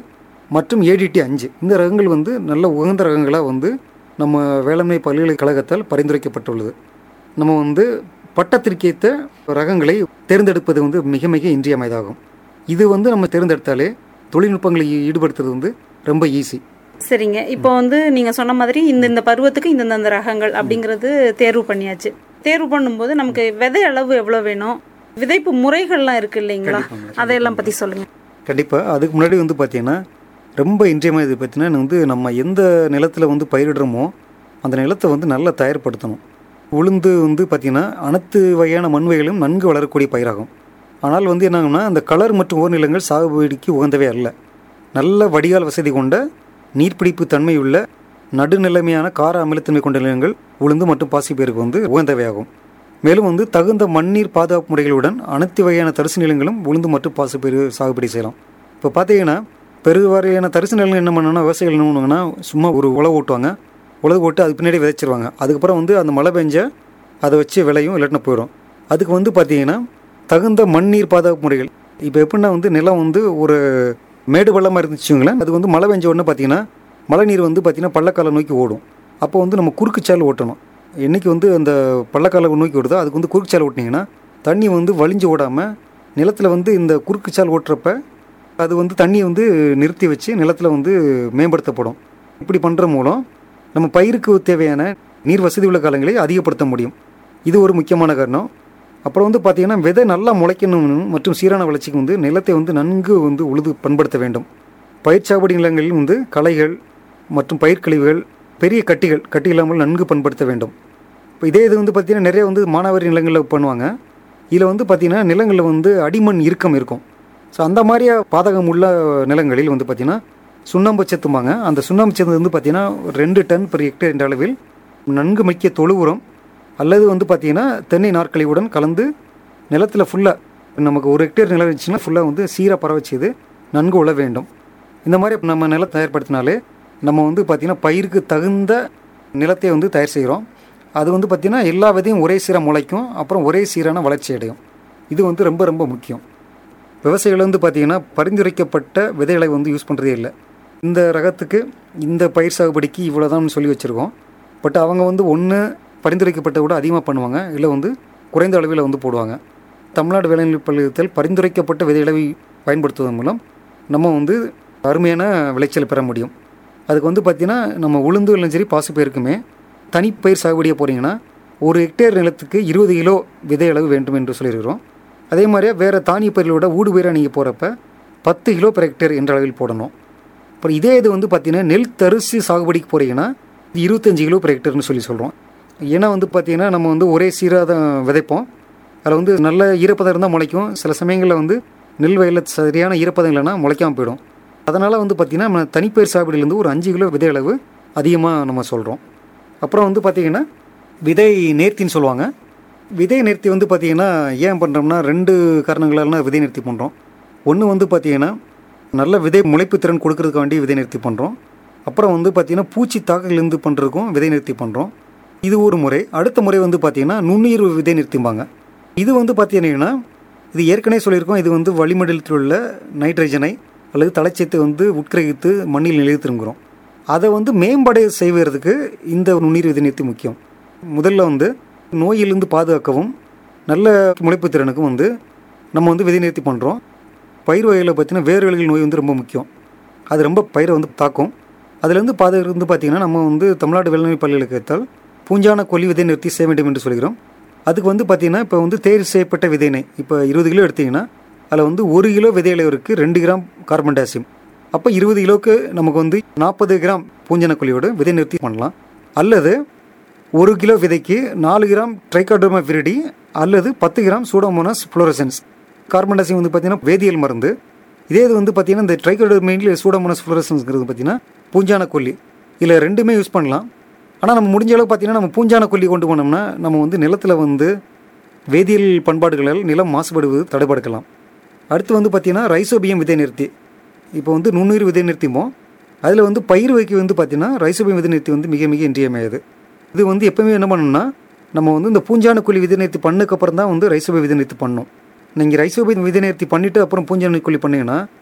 மற்றும் ஏடிடி அஞ்சு இந்த ரகங்கள் வந்து நல்ல உகந்த ரகங்களாக வந்து நம்ம வேளாண்மை பல்கலைக்கழகத்தால் பரிந்துரைக்கப்பட்டுள்ளது நம்ம வந்து பட்டத்திற்கேற்ற ரகங்களை தேர்ந்தெடுப்பது வந்து மிக மிக இன்றியமையதாகும் இது வந்து நம்ம தேர்ந்தெடுத்தாலே தொழில்நுட்பங்களை ஈடுபடுத்துறது வந்து ரொம்ப ஈஸி சரிங்க இப்போ வந்து நீங்கள் சொன்ன மாதிரி இந்த இந்த பருவத்துக்கு இந்த இந்த ரகங்கள் அப்படிங்கிறது தேர்வு பண்ணியாச்சு தேர்வு பண்ணும்போது நமக்கு விதை அளவு எவ்வளோ வேணும் விதைப்பு முறைகள்லாம் இருக்கு இல்லைங்களா அதையெல்லாம் பற்றி சொல்லுங்கள் கண்டிப்பாக அதுக்கு முன்னாடி வந்து பார்த்தீங்கன்னா ரொம்ப இன்றியமையது பார்த்தீங்கன்னா வந்து நம்ம எந்த நிலத்தில் வந்து பயிரிடுறோமோ அந்த நிலத்தை வந்து நல்லா தயார்படுத்தணும் உளுந்து வந்து பார்த்திங்கன்னா அனைத்து வகையான மண் வகைகளும் நன்கு வளரக்கூடிய பயிராகும் ஆனால் வந்து என்னாகும்னா அந்த கலர் மற்றும் ஓர்நிலங்கள் சாகுபடிக்கு உகந்தவே அல்ல நல்ல வடிகால் வசதி கொண்ட நீர்ப்பிடிப்பு தன்மையுள்ள நடுநிலைமையான கார அமிலத்தன்மை கொண்ட நிலங்கள் உளுந்து மற்றும் பாசிப்பயிருக்கு வந்து உகந்தவையாகும் மேலும் வந்து தகுந்த மண்ணீர் பாதுகாப்பு முறைகளுடன் அனைத்து வகையான தரிசு நிலங்களும் உளுந்து மற்றும் பாசிப்பயிறு சாகுபடி செய்யலாம் இப்போ பார்த்தீங்கன்னா பெருவாரியான தரிசு நிலங்கள் என்ன பண்ணணும்னா விவசாயிகள் என்ன பண்ணுவாங்கன்னா சும்மா ஒரு உழவு ஓட்டுவாங்க உழவு ஓட்டு அது பின்னாடி விதைச்சிருவாங்க அதுக்கப்புறம் வந்து அந்த மழை பெஞ்ச அதை வச்சு விளையும் இல்லாட்டினா போயிடும் அதுக்கு வந்து பார்த்தீங்கன்னா தகுந்த மண்ணீர் பாதுகாப்பு முறைகள் இப்போ எப்படின்னா வந்து நிலம் வந்து ஒரு மேடு பள்ளமாக இருந்துச்சுங்களேன் அது வந்து மழை பெஞ்ச உடனே பார்த்தீங்கன்னா மழை நீர் வந்து பார்த்தீங்கன்னா பள்ளக்காலம் நோக்கி ஓடும் அப்போ வந்து நம்ம குறுக்குச்சால் ஓட்டணும் என்னைக்கு வந்து அந்த பள்ளக்காலம் நோக்கி ஓடுதோ அதுக்கு வந்து குறுக்குச்சால் ஓட்டினீங்கன்னா தண்ணி வந்து வலிஞ்சு ஓடாமல் நிலத்தில் வந்து இந்த குறுக்குச்சால் ஓட்டுறப்ப அது வந்து தண்ணியை வந்து நிறுத்தி வச்சு நிலத்தில் வந்து மேம்படுத்தப்படும் இப்படி பண்ணுற மூலம் நம்ம பயிருக்கு தேவையான நீர் வசதி உள்ள காலங்களை அதிகப்படுத்த முடியும் இது ஒரு முக்கியமான காரணம் அப்புறம் வந்து பார்த்திங்கன்னா விதை நல்லா முளைக்கணும் மற்றும் சீரான வளர்ச்சிக்கு வந்து நிலத்தை வந்து நன்கு வந்து உழுது பண்படுத்த வேண்டும் பயிர் சாகுபடி நிலங்களில் வந்து களைகள் மற்றும் பயிர்க்கழிவுகள் பெரிய கட்டிகள் கட்டி இல்லாமல் நன்கு பண்படுத்த வேண்டும் இப்போ இதே இது வந்து பார்த்திங்கன்னா நிறைய வந்து மானாவாரி நிலங்களில் பண்ணுவாங்க இதில் வந்து பார்த்திங்கன்னா நிலங்களில் வந்து அடிமண் இறுக்கம் இருக்கும் ஸோ அந்த மாதிரியா பாதகம் உள்ள நிலங்களில் வந்து பார்த்திங்கன்னா சுண்ணாம்பு சத்தும்பாங்க அந்த சுண்ணாம்பு சத்து வந்து பார்த்திங்கன்னா ரெண்டு டன் per ஹெக்டேர் என்ற அளவில் நன்கு மிக்க தொழு உரம் அல்லது வந்து பார்த்திங்கன்னா தென்னை நாற்கழிவுடன் கலந்து நிலத்தில் ஃபுல்லாக நமக்கு ஒரு ஹெக்டேர் நிலம் இருந்துச்சுன்னா ஃபுல்லாக வந்து சீராக பரவ செய்து நன்கு உழ வேண்டும் இந்த மாதிரி நம்ம நிலம் தயார்படுத்தினாலே நம்ம வந்து பார்த்திங்கன்னா பயிருக்கு தகுந்த நிலத்தை வந்து தயார் செய்கிறோம் அது வந்து பார்த்திங்கன்னா எல்லா விதையும் ஒரே சீராக முளைக்கும் அப்புறம் ஒரே சீரான வளர்ச்சி அடையும் இது வந்து ரொம்ப ரொம்ப முக்கியம் விவசாயிகள் வந்து பார்த்திங்கன்னா பரிந்துரைக்கப்பட்ட விதைகளை வந்து யூஸ் பண்ணுறதே இல்லை இந்த ரகத்துக்கு இந்த பயிர் சாகுபடிக்கு இவ்வளோதான் சொல்லி வச்சுருக்கோம் பட் அவங்க வந்து ஒன்று பரிந்துரைக்கப்பட்ட விட அதிகமாக பண்ணுவாங்க இல்லை வந்து குறைந்த அளவில் வந்து போடுவாங்க தமிழ்நாடு வேளாண்மை பல்கலைக்கழகத்தில் பரிந்துரைக்கப்பட்ட விதைகளை பயன்படுத்துவதன் மூலம் நம்ம வந்து அருமையான விளைச்சலை பெற முடியும் அதுக்கு வந்து பார்த்திங்கன்னா நம்ம உளுந்து இல்லையும் சரி பாசிப்பயிருக்குமே தனிப்பயிர் சாகுபடியாக போகிறீங்கன்னா ஒரு ஹெக்டேர் நிலத்துக்கு இருபது கிலோ விதை அளவு வேண்டும் என்று சொல்லியிருக்கிறோம் அதே மாதிரியே வேறு தானிய பயிர்களோட ஊடு பயிராக நீங்கள் போகிறப்ப பத்து கிலோ per ஹெக்டேர் என்ற அளவில் போடணும் அப்புறம் இதே இது வந்து பார்த்திங்கன்னா நெல் தரிசு சாகுபடிக்கு போகிறீங்கன்னா இது இருபத்தஞ்சு கிலோ per ஹெக்டேர்னு சொல்லி சொல்கிறோம் ஏன்னா வந்து பார்த்திங்கன்னா நம்ம வந்து ஒரே சீராக தான் விதைப்போம் அதில் வந்து நல்ல ஈரப்பதம் இருந்தால் முளைக்கும் சில சமயங்களில் வந்து நெல் வயலில் சரியான ஈரப்பதம் இல்லைன்னா முளைக்காமல் போயிடும் அதனால் வந்து பார்த்திங்கன்னா நம்ம தனிப்பயிர் சாகுபடியிலேருந்து ஒரு அஞ்சு கிலோ விதை அளவு அதிகமாக நம்ம சொல்கிறோம் அப்புறம் வந்து பார்த்திங்கன்னா விதை நேர்த்தின்னு சொல்லுவாங்க விதை நேர்த்தி வந்து பார்த்திங்கன்னா ஏன் பண்ணுறோம்னா ரெண்டு காரணங்களால விதை நேர்த்தி பண்ணுறோம் ஒன்று வந்து பார்த்திங்கன்னா நல்ல விதை முளைப்பு திறன் கொடுக்கறதுக்கு வேண்டி விதை நிறுத்தி பண்ணுறோம் அப்புறம் வந்து பார்த்திங்கன்னா பூச்சி தாக்கலேருந்து பண்ணுறதுக்கும் விதை நிறுத்தி பண்ணுறோம் இது ஒரு முறை அடுத்த முறை வந்து பார்த்திங்கன்னா நுண்ணுயிர் விதை நிறுத்திம்பாங்க இது வந்து பார்த்தீங்கன்னா இது ஏற்கனவே சொல்லியிருக்கோம் இது வந்து வளிமண்டலத்தில் உள்ள நைட்ரஜனை அல்லது தலைச்சத்தை வந்து உட்கிரகித்து மண்ணில் நிலைத்திருக்கிறோம் அதை வந்து மேம்படைய செய்வதற்கு இந்த நுண்ணுயிர் விதை நிறுத்தி முக்கியம் முதல்ல வந்து நோயிலிருந்து பாதுகாக்கவும் நல்ல முளைப்பு திறனுக்கும் வந்து நம்ம வந்து விதை நிறுத்தி பண்ணுறோம் பயிர் வகைகளை பார்த்தீங்கன்னா வேர்களில் நோய் வந்து ரொம்ப முக்கியம் அது ரொம்ப பயிரை வந்து தாக்கும் அதுலேருந்து பாதுகாப்பு வந்து பார்த்திங்கன்னா நம்ம வந்து தமிழ்நாடு வேளாண்மை பல்கலைக்கழகத்தால் பூஞ்சான கொல்லி விதை நிறுத்தி செய்ய வேண்டும் என்று சொல்கிறோம் அதுக்கு வந்து பார்த்திங்கன்னா இப்போ வந்து தேர்வு செய்யப்பட்ட விதைனை இப்போ இருபது கிலோ எடுத்திங்கன்னா அதில் வந்து ஒரு கிலோ விதை அளவிற்கு ரெண்டு கிராம் கார்பன் டை ஆக்சைடு அப்போ இருபது கிலோவுக்கு நமக்கு வந்து நாற்பது கிராம் பூஞ்சன கொல்லியோட விதை நிறுத்தி பண்ணலாம் அல்லது ஒரு கிலோ விதைக்கு நாலு கிராம் ட்ரைகாடோமா விரிடி அல்லது பத்து gram pseudomonas fluorescens carbon dioxide வந்து பார்த்திங்கன்னா வேதியியல் மருந்து இதே இது வந்து பார்த்திங்கன்னா இந்த ட்ரைகோடோமைனில் சூடோமோனாஸ் ஃப்ளோரசன்ஸ்ங்கிறது பார்த்திங்கன்னா பூஞ்சான கொல்லி இதில் ரெண்டுமே யூஸ் பண்ணலாம் ஆனால் நம்ம முடிஞ்ச அளவுக்கு பார்த்திங்கன்னா நம்ம பூஞ்சான கொல்லி கொண்டு போனோம்னா நம்ம வந்து நிலத்தில் வந்து வேதியியல் பண்பாடுகளால் நிலம் மாசுபடுவது தடைபடுக்கலாம் அடுத்து வந்து பார்த்திங்கன்னா ரைசோபியம் விதை நிறுத்தி இப்போ வந்து நுண்ணுயிர் விதை நிறுத்திமோம் அதில் வந்து பயிர் வைக்க வந்து பார்த்திங்கன்னா ரைசோபியம் விதை நிறுத்தி வந்து மிக மிக இன்றியமையாது இது வந்து எப்பவுமே என்ன பண்ணணும்னா நம்ம வந்து இந்த பூஞ்சான கொல்லி விதை நிறுத்தி பண்ணதுக்கப்புறம் தான் வந்து ரைசோபியம் விதை நிறுத்தி பண்ணணும் நீங்கள் ரைசோபியம் விதை நிறுத்தி பண்ணிவிட்டு அப்புறம் பூஞ்சான கொல்லி பண்ணீங்கன்னா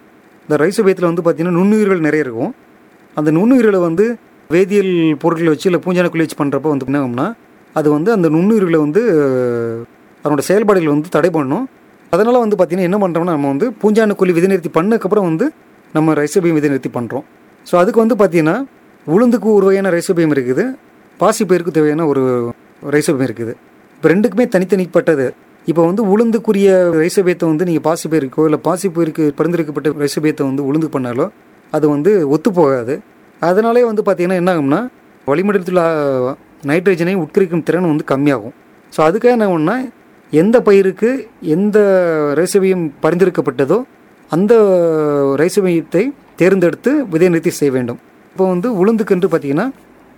இந்த ரைசோபியத்தில் வந்து பார்த்திங்கன்னா நுண்ணுயிர்கள் நிறைய இருக்கும் அந்த நுண்ணுயிர்களை வந்து வேதியியல் பொருட்களை வச்சு இல்லை பூஞ்சானக்குள்ளி வச்சு பண்ணுறப்ப வந்து என்ன ஆகும்னா அது வந்து அந்த நுண்ணுயிர்களை வந்து அஹ், அதனோட செயல்பாடுகளை வந்து தடை பண்ணும் அதனால் வந்து பார்த்திங்கன்னா என்ன பண்ணுறோம்னா நம்ம வந்து பூஞ்சானக்குள்ளி விதை நிறுத்தி பண்ணதுக்கப்புறம் வந்து நம்ம ரைசோபியம் விதை நிறுத்தி பண்ணுறோம் ஸோ அதுக்கு வந்து பார்த்திங்கன்னா உளுந்துக்கு ஒரு வகையான ரைசோபியம் இருக்குது பாசிப்பயிருக்கு தேவையான ஒரு ரைசோபியம் இருக்குது இப்போ ரெண்டுக்குமே தனித்தனிப்பட்டது இப்போ வந்து உளுந்துக்குரிய ரைசோபியத்தை வந்து நீங்கள் பாசிப்பயிருக்கோ இல்லை பாசிப்பயிருக்கு பரிந்துரைக்கப்பட்ட ரைசோபியத்தை வந்து உளுந்து பண்ணாலோ அது வந்து ஒத்து போகாது அதனாலே வந்து பார்த்திங்கன்னா என்ன ஆகும்னா வளிமண்டலத்தில் உள்ள நைட்ரஜனை உட்கரிக்கும் திறன் வந்து கம்மியாகும் ஸோ அதுக்காக என்ன ஒன்றா எந்த பயிருக்கு எந்த ரைசோபியம் பரிந்துரைக்கப்பட்டதோ அந்த ரைசோபியத்தை தேர்ந்தெடுத்து விதை நிறுத்தி செய்ய வேண்டும் இப்போ வந்து உளுந்துக்கன்று பார்த்தீங்கன்னா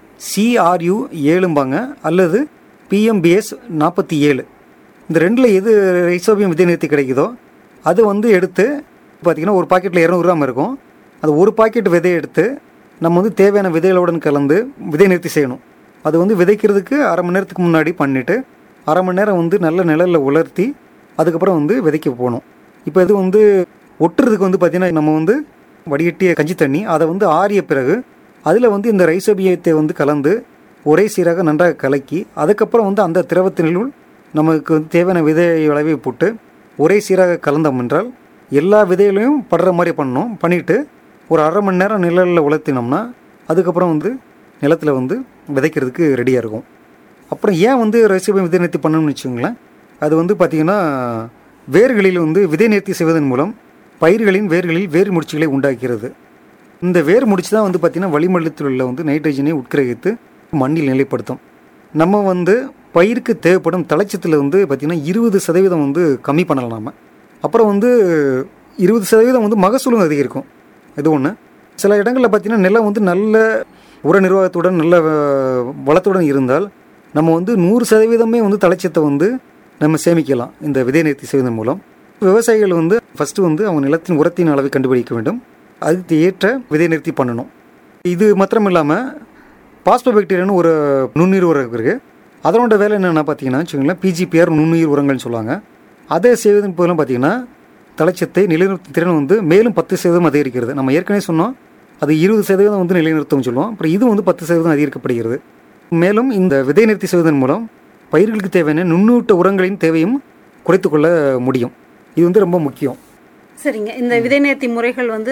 சிஆர்யு ஏழும்பாங்க அல்லது பிஎம்பிஎஸ் நாற்பத்தி ஏழு இந்த ரெண்டில் எது ரைசோபியம் விதை நிறுத்தி கிடைக்குதோ அது வந்து எடுத்து பார்த்திங்கன்னா ஒரு பாக்கெட்டில் இரநூறுவாம இருக்கும் அது ஒரு பாக்கெட் விதையை எடுத்து நம்ம வந்து தேவையான விதைகளுடன் கலந்து விதை நிறுத்தி செய்யணும் அது வந்து விதைக்கிறதுக்கு அரை மணி நேரத்துக்கு முன்னாடி பண்ணிவிட்டு அரை மணி நேரம் வந்து நல்ல நிழலில் உலர்த்தி அதுக்கப்புறம் வந்து விதைக்க போகணும் இப்போ இது வந்து ஒட்டுறதுக்கு வந்து பார்த்திங்கன்னா நம்ம வந்து வடிகட்டிய கஞ்சி தண்ணி அதை வந்து ஆறிய பிறகு அதில் வந்து இந்த ரைசோபியத்தை வந்து கலந்து ஒரே சீராக நன்றாக கலக்கி அதுக்கப்புறம் வந்து அந்த திரவத்தினுள் நமக்கு வந்து தேவையான விதை அளவை போட்டு ஒரே சீராக கலந்தோம் என்றால் எல்லா விதைகளையும் படுற மாதிரி பண்ணணும் பண்ணிவிட்டு ஒரு அரை மணி நேரம் நிழலில் உலர்த்தினோம்னா அதுக்கப்புறம் வந்து நிலத்தில் வந்து விதைக்கிறதுக்கு ரெடியாக இருக்கும் அப்புறம் ஏன் வந்து ரைசோபியம் விதை நிறுத்தி பண்ணணும்னு வச்சுக்கோங்களேன் அது வந்து பார்த்திங்கன்னா வேர்களில் வந்து விதை நிறுத்தி செய்வதன் மூலம் பயிர்களின் வேர்களில் வேர் முடிச்சுகளை உண்டாக்கிறது இந்த வேர் முடிச்சு தான் வந்து பார்த்திங்கன்னா வளிமண்டலத்தில் உள்ள வந்து நைட்ரஜனை உட்கிரகித்து மண்ணில் நிலைப்படுத்தும் நம்ம வந்து பயிருக்கு தேவைப்படும் தலைச்சத்தில் வந்து பார்த்திங்கன்னா இருபது சதவீதம் வந்து கம்மி பண்ணலாம் நாம அப்புறம் வந்து இருபது சதவீதம் வந்து மகசூலும் அதிகரிக்கும் இது ஒன்று சில இடங்களில் பார்த்திங்கன்னா நிலம் வந்து நல்ல உர நிர்வாகத்துடன் நல்ல அஹ், வளத்துடன் இருந்தால் நம்ம வந்து நூறு சதவீதமே வந்து தலைச்சத்தை வந்து நம்ம சேமிக்கலாம் இந்த விதை நிறுத்தி செய்வதன் மூலம் விவசாயிகள் வந்து ஃபஸ்ட்டு வந்து அவங்க நிலத்தின் உரத்தின் அளவை கண்டுபிடிக்க வேண்டும் அதுக்கு ஏற்ற விதை நிறுத்தி பண்ணணும் இது மாத்திரம் இல்லாமல் பாஸ்போபாக்டீரியான்னு ஒரு நுண்ணுயிர் உரம் இருக்குது அதனோட வேலை என்னென்னா பார்த்தீங்கன்னா வச்சுக்கோங்களேன் பிஜிபிஆர் நுண்ணுயிர் உரங்கள்னு சொல்லுவாங்க அதை செய்வதன் போதெல்லாம் பார்த்தீங்கன்னா தலைச்சத்தை நிலைநிறுத்தும் திறன் வந்து மேலும் பத்து சதவீதம் அதிகரிக்கிறது நம்ம ஏற்கனவே சொன்னோம் அது இருபது சதவீதம் வந்து நிலைநிறுத்தம் சொல்லுவோம் அப்புறம் இது வந்து பத்து சதவீதம் அதிகரிக்கப்படுகிறது மேலும் இந்த விதை நிறுத்தி செய்வதன் மூலம் பயிர்களுக்கு தேவையான நுண்ணூட்ட உரங்களின் தேவையும் குறைத்துக்கொள்ள முடியும் இது வந்து ரொம்ப முக்கியம் சரிங்க இந்த விதை நேர்த்தி முறைகள் வந்து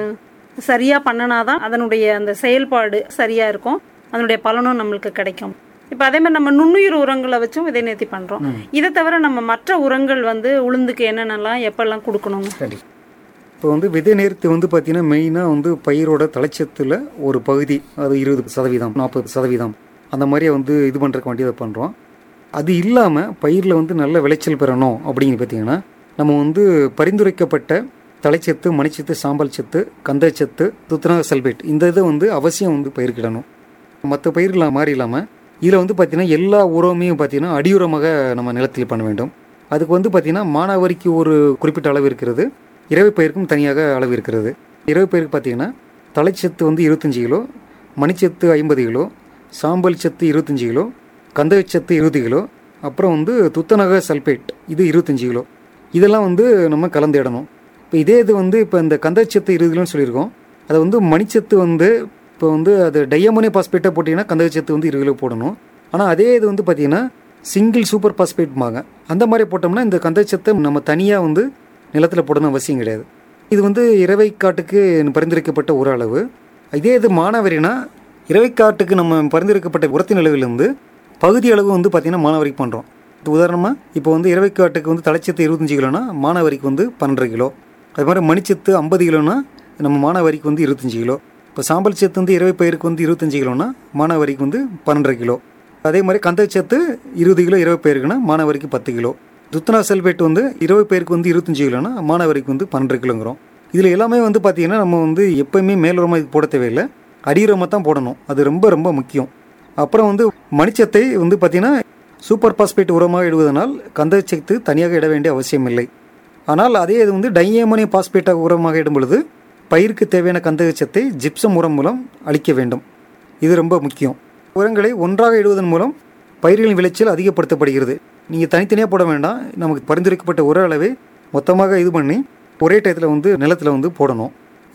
சரியா பண்ணனாதான் அதனுடைய அந்த செயல்பாடு சரியா இருக்கும் அதனுடைய பலனும் நம்மளுக்கு கிடைக்கும் இப்போ அதே மாதிரி நம்ம நுண்ணுயிர் உரங்களை வச்சும் விதை நேர்த்தி பண்றோம் இதை தவிர நம்ம மற்ற உரங்கள் வந்து உளுந்துக்கு என்னென்னலாம் எப்பெல்லாம் கொடுக்கணுங்க சரி இப்போ வந்து விதை நேர்த்தி வந்து பார்த்தீங்கன்னா மெயினாக வந்து பயிரோட தலைச்சத்தில் ஒரு பகுதி அது இருபது சதவீதம் நாற்பது சதவீதம் அந்த மாதிரியே வந்து இது பண்ணுறக்கு வேண்டியதை பண்ணுறோம் அது இல்லாமல் பயிரில் வந்து நல்ல விளைச்சல் பெறணும் அப்படின்னு பார்த்தீங்கன்னா நம்ம வந்து பரிந்துரைக்கப்பட்ட தலைச்சத்து மணிச்சத்து சாம்பல் சத்து கந்தச்சத்து துத்தநாக சல்பேட் இந்த இதை வந்து அவசியம் வந்து பயிர்க்கிடணும் மற்ற பயிர்கள் மாதிரி இல்லாமல் இதில் வந்து பார்த்திங்கன்னா எல்லா உரமையும் பார்த்திங்கன்னா அடியுரமாக நம்ம நிலத்தில் பண்ண வேண்டும் அதுக்கு வந்து பார்த்திங்கன்னா மானாவாரிக்கு ஒரு குறிப்பிட்ட அளவு இருக்கிறது இரவு பயிருக்கும் தனியாக அளவு இருக்கிறது இரவு பயிருக்கு பார்த்திங்கன்னா தலைச்சத்து வந்து இருபத்தஞ்சி கிலோ மணிச்சத்து ஐம்பது கிலோ சாம்பல் சத்து இருபத்தஞ்சி கிலோ கந்தகச்சத்து இருபது கிலோ அப்புறம் வந்து துத்தநக சல்பேட் இது இருபத்தஞ்சி கிலோ இதெல்லாம் வந்து நம்ம கலந்துடணும் இப்போ இதே இது வந்து இப்போ இந்த கந்தகச்சத்து இருபது கிலோன்னு சொல்லியிருக்கோம் அதை வந்து மணிச்சத்து வந்து இப்போ வந்து அது டையமோனியம் பாஸ்பேட்டாக போட்டிங்கன்னா கந்தகச்சத்து வந்து இருபது கிலோ போடணும் ஆனால் அதே இது வந்து பார்த்திங்கன்னா சிங்கிள் சூப்பர் பாஸ்பேட்பாங்க அந்த மாதிரி போட்டோம்னா இந்த கந்தகச்சத்தை நம்ம தனியாக வந்து நிலத்தில் போடணும் அவசியம் கிடையாது இது வந்து இரவைக்காட்டுக்கு பரிந்துரைக்கப்பட்ட ஒரு அளவு இதே இது மானாவரினா இரவைக்காட்டுக்கு நம்ம பரிந்துரைக்கப்பட்ட உரத்தின் அளவிலிருந்து பகுதி அளவு வந்து பார்த்திங்கன்னா மானாவரிக்கு பண்ணுறோம் இது உதாரணமாக இப்போ வந்து இரவைக்காட்டுக்கு வந்து தலைச்சத்து இருபத்தஞ்சி கிலோனா மானாவரிக்கு வந்து பன்னெண்டரை கிலோ அது மாதிரி மணிச்சத்து ஐம்பது கிலோனா நம்ம மானாவரிக்கு வந்து இருபத்தஞ்சி கிலோ இப்போ சாம்பல் சத்து வந்து இரவை பயிருக்கு வந்து இருபத்தஞ்சி கிலோனா மானாவரிக்கு வந்து பன்னெண்டரை கிலோ அதே மாதிரி கந்தச்சத்து இருபது கிலோ இரவு பயிருக்குன்னா மானாவரிக்கு பத்து கிலோ துத்தனா செல்பேட் வந்து இருபது பேருக்கு வந்து இருபத்தஞ்சி கிலோனா மானாவரிக்கு வந்து பன்னெண்டு கிலோங்கிறோம் இதில் எல்லாமே வந்து பார்த்திங்கன்னா நம்ம வந்து எப்போயுமே மேலுரமாக இது போட தேவையில்லை அடியுரமாக தான் போடணும் அது ரொம்ப ரொம்ப முக்கியம் அப்புறம் வந்து மணிச்சத்தை வந்து பார்த்திங்கன்னா சூப்பர் பாஸ்பேட் உரமாக இடுவதனால் கந்தச்சத்து தனியாக இட வேண்டிய அவசியம் இல்லை ஆனால் அதே இது வந்து டையமோனியம் பாஸ்பேட்டாக உரமாக இடும் பொழுது பயிருக்கு தேவையான கந்தகச்சத்தை ஜிப்சம் உரம் மூலம் அளிக்க வேண்டும் இது ரொம்ப முக்கியம் உரங்களை ஒன்றாக இடுவதன் மூலம் பயிர்களின் விளைச்சல் அதிகப்படுத்தப்படுகிறது நீங்கள் தனித்தனியாக போட வேண்டாம் நமக்கு பரிந்துரைக்கப்பட்ட உர அளவை மொத்தமாக இது பண்ணி ஒரே டயத்தில் வந்து நிலத்தில் வந்து போடணும்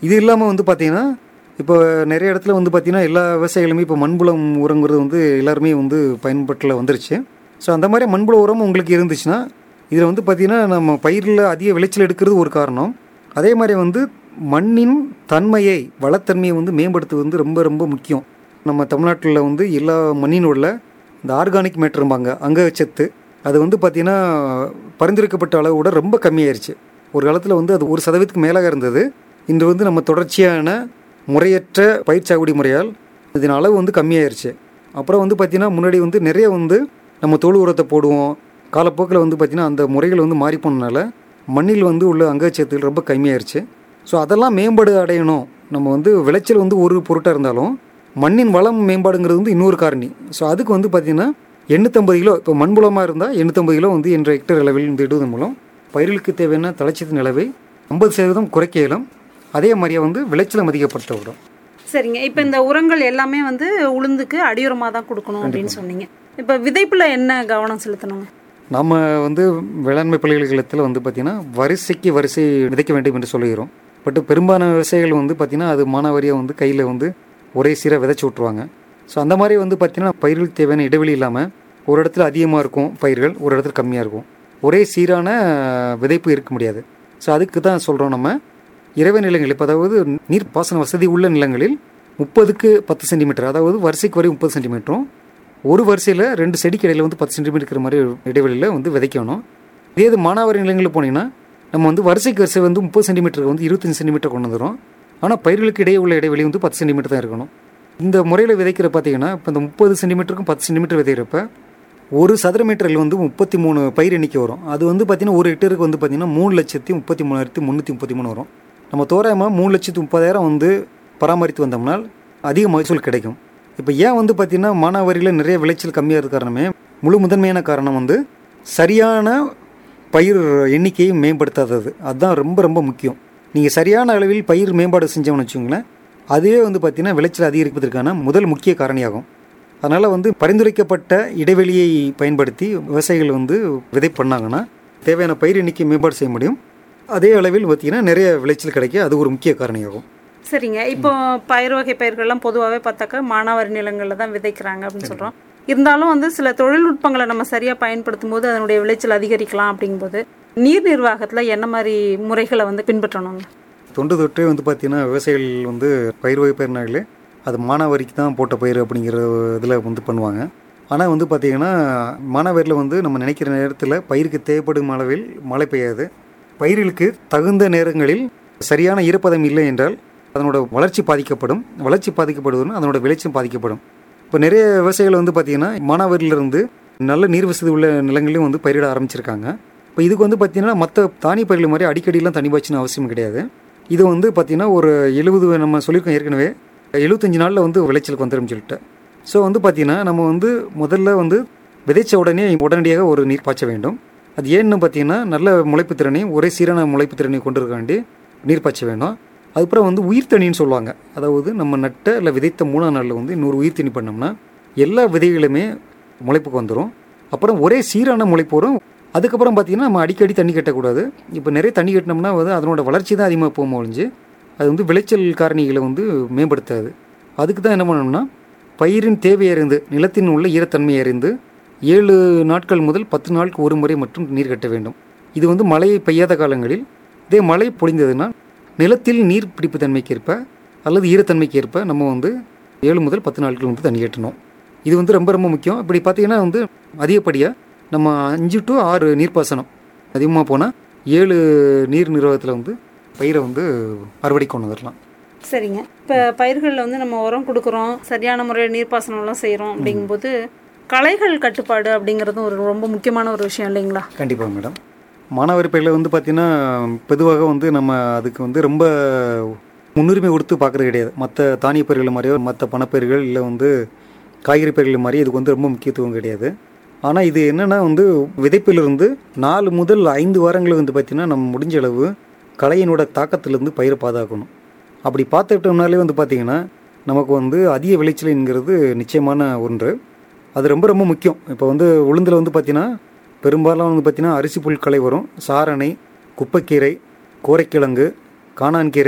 இது இல்லாமல் வந்து பார்த்தீங்கன்னா இப்போ நிறைய இடத்துல வந்து பார்த்தீங்கன்னா எல்லா விவசாயிகளுமே இப்போ மண்புலம் உரங்கிறது வந்து எல்லாருமே வந்து பயன்பாட்டில் வந்துருச்சு ஸோ அந்த மாதிரி மண்புல உரம் உங்களுக்கு இருந்துச்சுன்னா இதில் வந்து பார்த்தீங்கன்னா நம்ம பயிரில் அதிக விளைச்சல் எடுக்கிறது ஒரு காரணம் அதே மாதிரி வந்து மண்ணின் தன்மையை வளத்தன்மையை வந்து மேம்படுத்துவது வந்து ரொம்ப ரொம்ப முக்கியம் நம்ம தமிழ்நாட்டில் வந்து எல்லா மண்ணின் உள்ள இந்த ஆர்கானிக் மேட்டரும்பாங்க அங்கச்சத்து அது வந்து பார்த்திங்கன்னா பரிந்துரைக்கப்பட்ட அளவோட ரொம்ப கம்மியாயிருச்சு ஒரு காலத்தில் வந்து அது ஒரு சதவீதத்துக்கு மேலாக இருந்தது இன்று வந்து நம்ம தொடர்ச்சியான முறையற்ற பயிர் சாகுடி முறையால் இதன் அளவு வந்து கம்மியாயிருச்சு அப்புறம் வந்து பார்த்திங்கன்னா முன்னாடி வந்து நிறைய வந்து நம்ம தொழு உரத்தை போடுவோம் காலப்போக்கில் வந்து பார்த்திங்கன்னா அந்த முறைகள் வந்து மாறி போனனால மண்ணில் வந்து உள்ள அங்கச்சத்துகள் ரொம்ப கம்மியாயிருச்சு ஸோ அதெல்லாம் மேம்பாடு அடையணும் நம்ம வந்து விளைச்சல் வந்து ஒரு பொருட்டாக இருந்தாலும் மண்ணின் வளம் மேம்பாடுங்கிறது வந்து இன்னொரு காரணி ஸோ அதுக்கு வந்து பார்த்திங்கன்னா எண்ணூற்றம்பது கிலோ இப்போ மண்புலமாக இருந்தால் எண்ணூற்றம்பது கிலோ வந்து என்ற ஹெக்டர் அளவில் இந்த இடுவதன் மூலம் பயிர்களுக்கு தேவையான தலைச்சத்து நிலவை ஐம்பது சதவீதம் குறைக்க இயலும் அதே மாதிரியே வந்து விளைச்சலும் அதிகப்படுத்த விடும் சரிங்க இப்போ இந்த உரங்கள் எல்லாமே வந்து உளுந்துக்கு அடியுரமாக தான் கொடுக்கணும் அப்படின்னு சொன்னீங்க இப்போ விதைப்புல என்ன கவனம் செலுத்தணுங்க நம்ம வந்து வேளாண்மை பல்கலைக்கழகத்தில் வந்து பார்த்திங்கன்னா வரிசைக்கு வரிசை விதைக்க வேண்டும் என்று சொல்லுகிறோம் பட் பெரும்பாலான விவசாயிகள் வந்து பார்த்திங்கன்னா அது மானாவாரியாக வந்து கையில் வந்து ஒரே சீராக விதைச்சி விட்ருவாங்க ஸோ அந்த மாதிரி வந்து பார்த்திங்கன்னா பயிர்களுக்கு தேவையான இடைவெளி இல்லாமல் ஒரு இடத்துல அதிகமாக இருக்கும் பயிர்கள் ஒரு இடத்துல கம்மியாக இருக்கும் ஒரே சீரான விதைப்பு இருக்க முடியாது ஸோ அதுக்கு தான் சொல்கிறோம் நம்ம இறைவ நிலங்கள் இப்போ அதாவது நீர் பாசன வசதி உள்ள நிலங்களில் முப்பதுக்கு பத்து சென்டிமீட்டர் அதாவது வரிசைக்கு வரை முப்பது சென்டிமீட்டரும் ஒரு வரிசையில் ரெண்டு செடிக்கு இடையில வந்து பத்து சென்டிமீட்டர் இருக்கிற மாதிரி இடைவெளியில் வந்து விதைக்கணும் இதே இது மானாவாரி நிலங்களில் போனீங்கன்னா நம்ம வந்து வரிசைக்கு வரிசை வந்து முப்பது சென்டிமீட்டருக்கு வந்து இருபத்தஞ்சு சென்டிமீட்டர் கொண்டு வந்துடும் ஆனால் பயிர்களுக்கு இடையே உள்ள இடைவெளி வந்து பத்து சென்டிமீட்டர் தான் இருக்கணும் இந்த முறையில் விதைக்கிற பார்த்தீங்கன்னா இப்போ இந்த முப்பது சென்டிமீட்டருக்கும் பத்து சென்டிமீட்டர் விதைக்கிறப்ப ஒரு சதுர மீட்டரில் வந்து முப்பத்தி மூணு பயிர் எண்ணிக்கை வரும் அது வந்து பார்த்திங்கன்னா ஒரு ஹெக்டருக்கு வந்து பார்த்திங்கன்னா மூணு லட்சத்தி முப்பத்தி மூணாயிரத்தி முந்நூற்றி முப்பத்தி மூணு வரும் நம்ம தோராயமாக மூணு லட்சத்தி முப்பதாயிரம் வந்து பராமரித்து வந்தோம்னால் அதிக மகசூல் கிடைக்கும் இப்போ ஏன் வந்து பார்த்திங்கன்னா மானாவாரியில் நிறைய விளைச்சல் கம்மியாக இருக்க காரணமே முழு முதன்மையான காரணம் வந்து சரியான பயிர் எண்ணிக்கையை மேம்படுத்தாதது அதுதான் ரொம்ப ரொம்ப முக்கியம் நீங்கள் சரியான அளவில் பயிர் மேம்பாடு செஞ்சோம்னு வச்சுக்கோங்களேன் அதுவே வந்து பார்த்திங்கன்னா விளைச்சல் அதிகரிப்பதற்கான முதல் முக்கிய காரணியாகும் அதனால் வந்து பரிந்துரைக்கப்பட்ட இடைவெளியை பயன்படுத்தி விவசாயிகள் வந்து விதை பண்ணாங்கன்னா தேவையான பயிர் எண்ணிக்கை மேம்பாடு செய்ய முடியும் அதே அளவில் பார்த்திங்கன்னா நிறைய விளைச்சல் கிடைக்க அது ஒரு முக்கிய காரணியாகும் சரிங்க இப்போ பயிர் வகை பயிர்கள்லாம் பொதுவாகவே பார்த்தாக்கா மானாவாரி நிலங்களில் தான் விதைக்கிறாங்க அப்படின்னு சொல்கிறோம் இருந்தாலும் வந்து சில தொழில்நுட்பங்களை நம்ம சரியாக பயன்படுத்தும் போது அதனுடைய விளைச்சல் அதிகரிக்கலாம் அப்படிங்கும்போது நீர் நிர்வாகத்தில் என்ன மாதிரி முறைகளை வந்து பின்பற்றணுங்க தொண்டு தொட்டே வந்து பார்த்திங்கன்னா விவசாயிகள் வந்து பயிர் வகை பயிர்னாலே அது மானாவாரிக்கு தான் போட்ட பயிர் அப்படிங்கிற இதில் வந்து பண்ணுவாங்க ஆனால் வந்து பார்த்திங்கன்னா மானாவாரியில் வந்து நம்ம நினைக்கிற நேரத்தில் பயிருக்கு தேவைப்படும் அளவில் மழை பெய்யாது பயிர்களுக்கு தகுந்த நேரங்களில் சரியான ஈரப்பதம் இல்லை என்றால் அதனோட வளர்ச்சி பாதிக்கப்படும் வளர்ச்சி பாதிக்கப்படுவதுன்னு அதனோட விளைச்சலும் பாதிக்கப்படும் இப்போ நிறைய விவசாயிகள் வந்து பார்த்திங்கன்னா மானாவாரியிலிருந்து நல்ல நீர் வசதி உள்ள நிலங்களையும் வந்து பயிரிட ஆரம்பிச்சிருக்காங்க இப்போ இதுக்கு வந்து பார்த்திங்கன்னா மற்ற தானிய பயிர்கள் மாதிரி அடிக்கடிலாம் தண்ணி பாய்ச்சின அவசியம் கிடையாது இது வந்து பார்த்திங்கன்னா ஒரு எழுபது நம்ம சொல்லியிருக்கோம் ஏற்கனவே எழுபத்தஞ்சு நாளில் வந்து விளைச்சலுக்கு வந்துடும் சொல்லிட்டு ஸோ வந்து பார்த்திங்கன்னா நம்ம வந்து முதல்ல வந்து விதைச்ச உடனே உடனடியாக ஒரு நீர் பாய்ச்ச வேண்டும் அது ஏன்னு பார்த்தீங்கன்னா நல்ல முளைப்பு திறனையும் ஒரே சீரான முளைப்பு திறனையும் கொண்டு இருக்க வேண்டி நீர் பாய்ச்ச வேண்டும் அதுக்கப்புறம் வந்து உயிர் தண்ணின்னு சொல்லுவாங்க அதாவது நம்ம நட்ட இல்லை விதைத்த மூணாம் நாளில் வந்து இன்னொரு உயிர் தண்ணி பண்ணோம்னா எல்லா விதைகளுமே முளைப்புக்கு வந்துடும் அப்புறம் ஒரே சீரான முளைப்பு வரும் அதுக்கப்புறம் பார்த்தீங்கன்னா நம்ம அடிக்கடி தண்ணி கட்டக்கூடாது இப்போ நிறைய தண்ணி கட்டினோம்னா வந்து அதனோட வளர்ச்சி தான் அதிகமாக போகும் ஒழிஞ்சு அது வந்து விளைச்சல் காரணிகளை வந்து மேம்படுத்தாது அதுக்கு தான் என்ன பண்ணணும்னா பயிரின் தேவை அறிந்து நிலத்தின் உள்ள ஈரத்தன்மை அறிந்து ஏழு நாட்கள் முதல் பத்து நாளுக்கு ஒரு முறை மட்டும் நீர் கட்ட வேண்டும் இது வந்து மழை பெய்யாத காலங்களில் இதே மழை பொழிந்ததுன்னா நிலத்தில் நீர் பிடிப்பு தன்மைக்கு ஏற்ப அல்லது ஈரத்தன்மைக்கு ஏற்ப நம்ம வந்து ஏழு முதல் பத்து நாட்கள் வந்து தண்ணி கட்டணும் இது வந்து ரொம்ப ரொம்ப முக்கியம் இப்படி பார்த்தீங்கன்னா வந்து அதிகப்படியாக நம்ம அஞ்சு டு ஆறு நீர்ப்பாசனம் அதிகமாக போனால் ஏழு நீர் நிர்வாகத்தில் வந்து பயிரை வந்து அறுவடை கொண்டு வந்துடலாம் சரிங்க இப்போ பயிர்களில் வந்து நம்ம உரம் கொடுக்குறோம் சரியான முறையில் நீர்ப்பாசனம்லாம் செய்கிறோம் அப்படிங்கும்போது களைகள் கட்டுப்பாடு அப்படிங்கிறதும் ஒரு ரொம்ப முக்கியமான ஒரு விஷயம் இல்லைங்களா கண்டிப்பாக மேடம் மானாவாரி பயிரில் வந்து பார்த்திங்கன்னா பொதுவாக வந்து நம்ம அதுக்கு வந்து ரொம்ப முன்னுரிமை கொடுத்து பார்க்குறது கிடையாது மற்ற தானிய பயிர்கள் மாதிரியோ மற்ற பணப்பயிர்கள் இல்லை வந்து காய்கறி பயிர்கள் மாதிரி இதுக்கு வந்து ரொம்ப முக்கியத்துவம் கிடையாது ஆனால் இது என்னென்னா வந்து விதைப்பிலிருந்து நாலு முதல் ஐந்து வாரங்கள் வந்து பார்த்திங்கன்னா நம்ம முடிஞ்ச அளவு களையினோட தாக்கத்திலிருந்து பயிரை பாதுகாக்கணும் அப்படி பார்த்துக்கிட்டோம்னாலே வந்து பார்த்திங்கன்னா நமக்கு வந்து அதிக விளைச்சலுங்கிறது நிச்சயமான ஒன்று அது ரொம்ப ரொம்ப முக்கியம் இப்போ வந்து உளுந்தில் வந்து பார்த்திங்கன்னா பெரும்பாலும் வந்து பார்த்திங்கன்னா அரிசி புல் களை வரும் சாரணை குப்பைக்கீரை கோரைக்கிழங்கு காணான்கீரை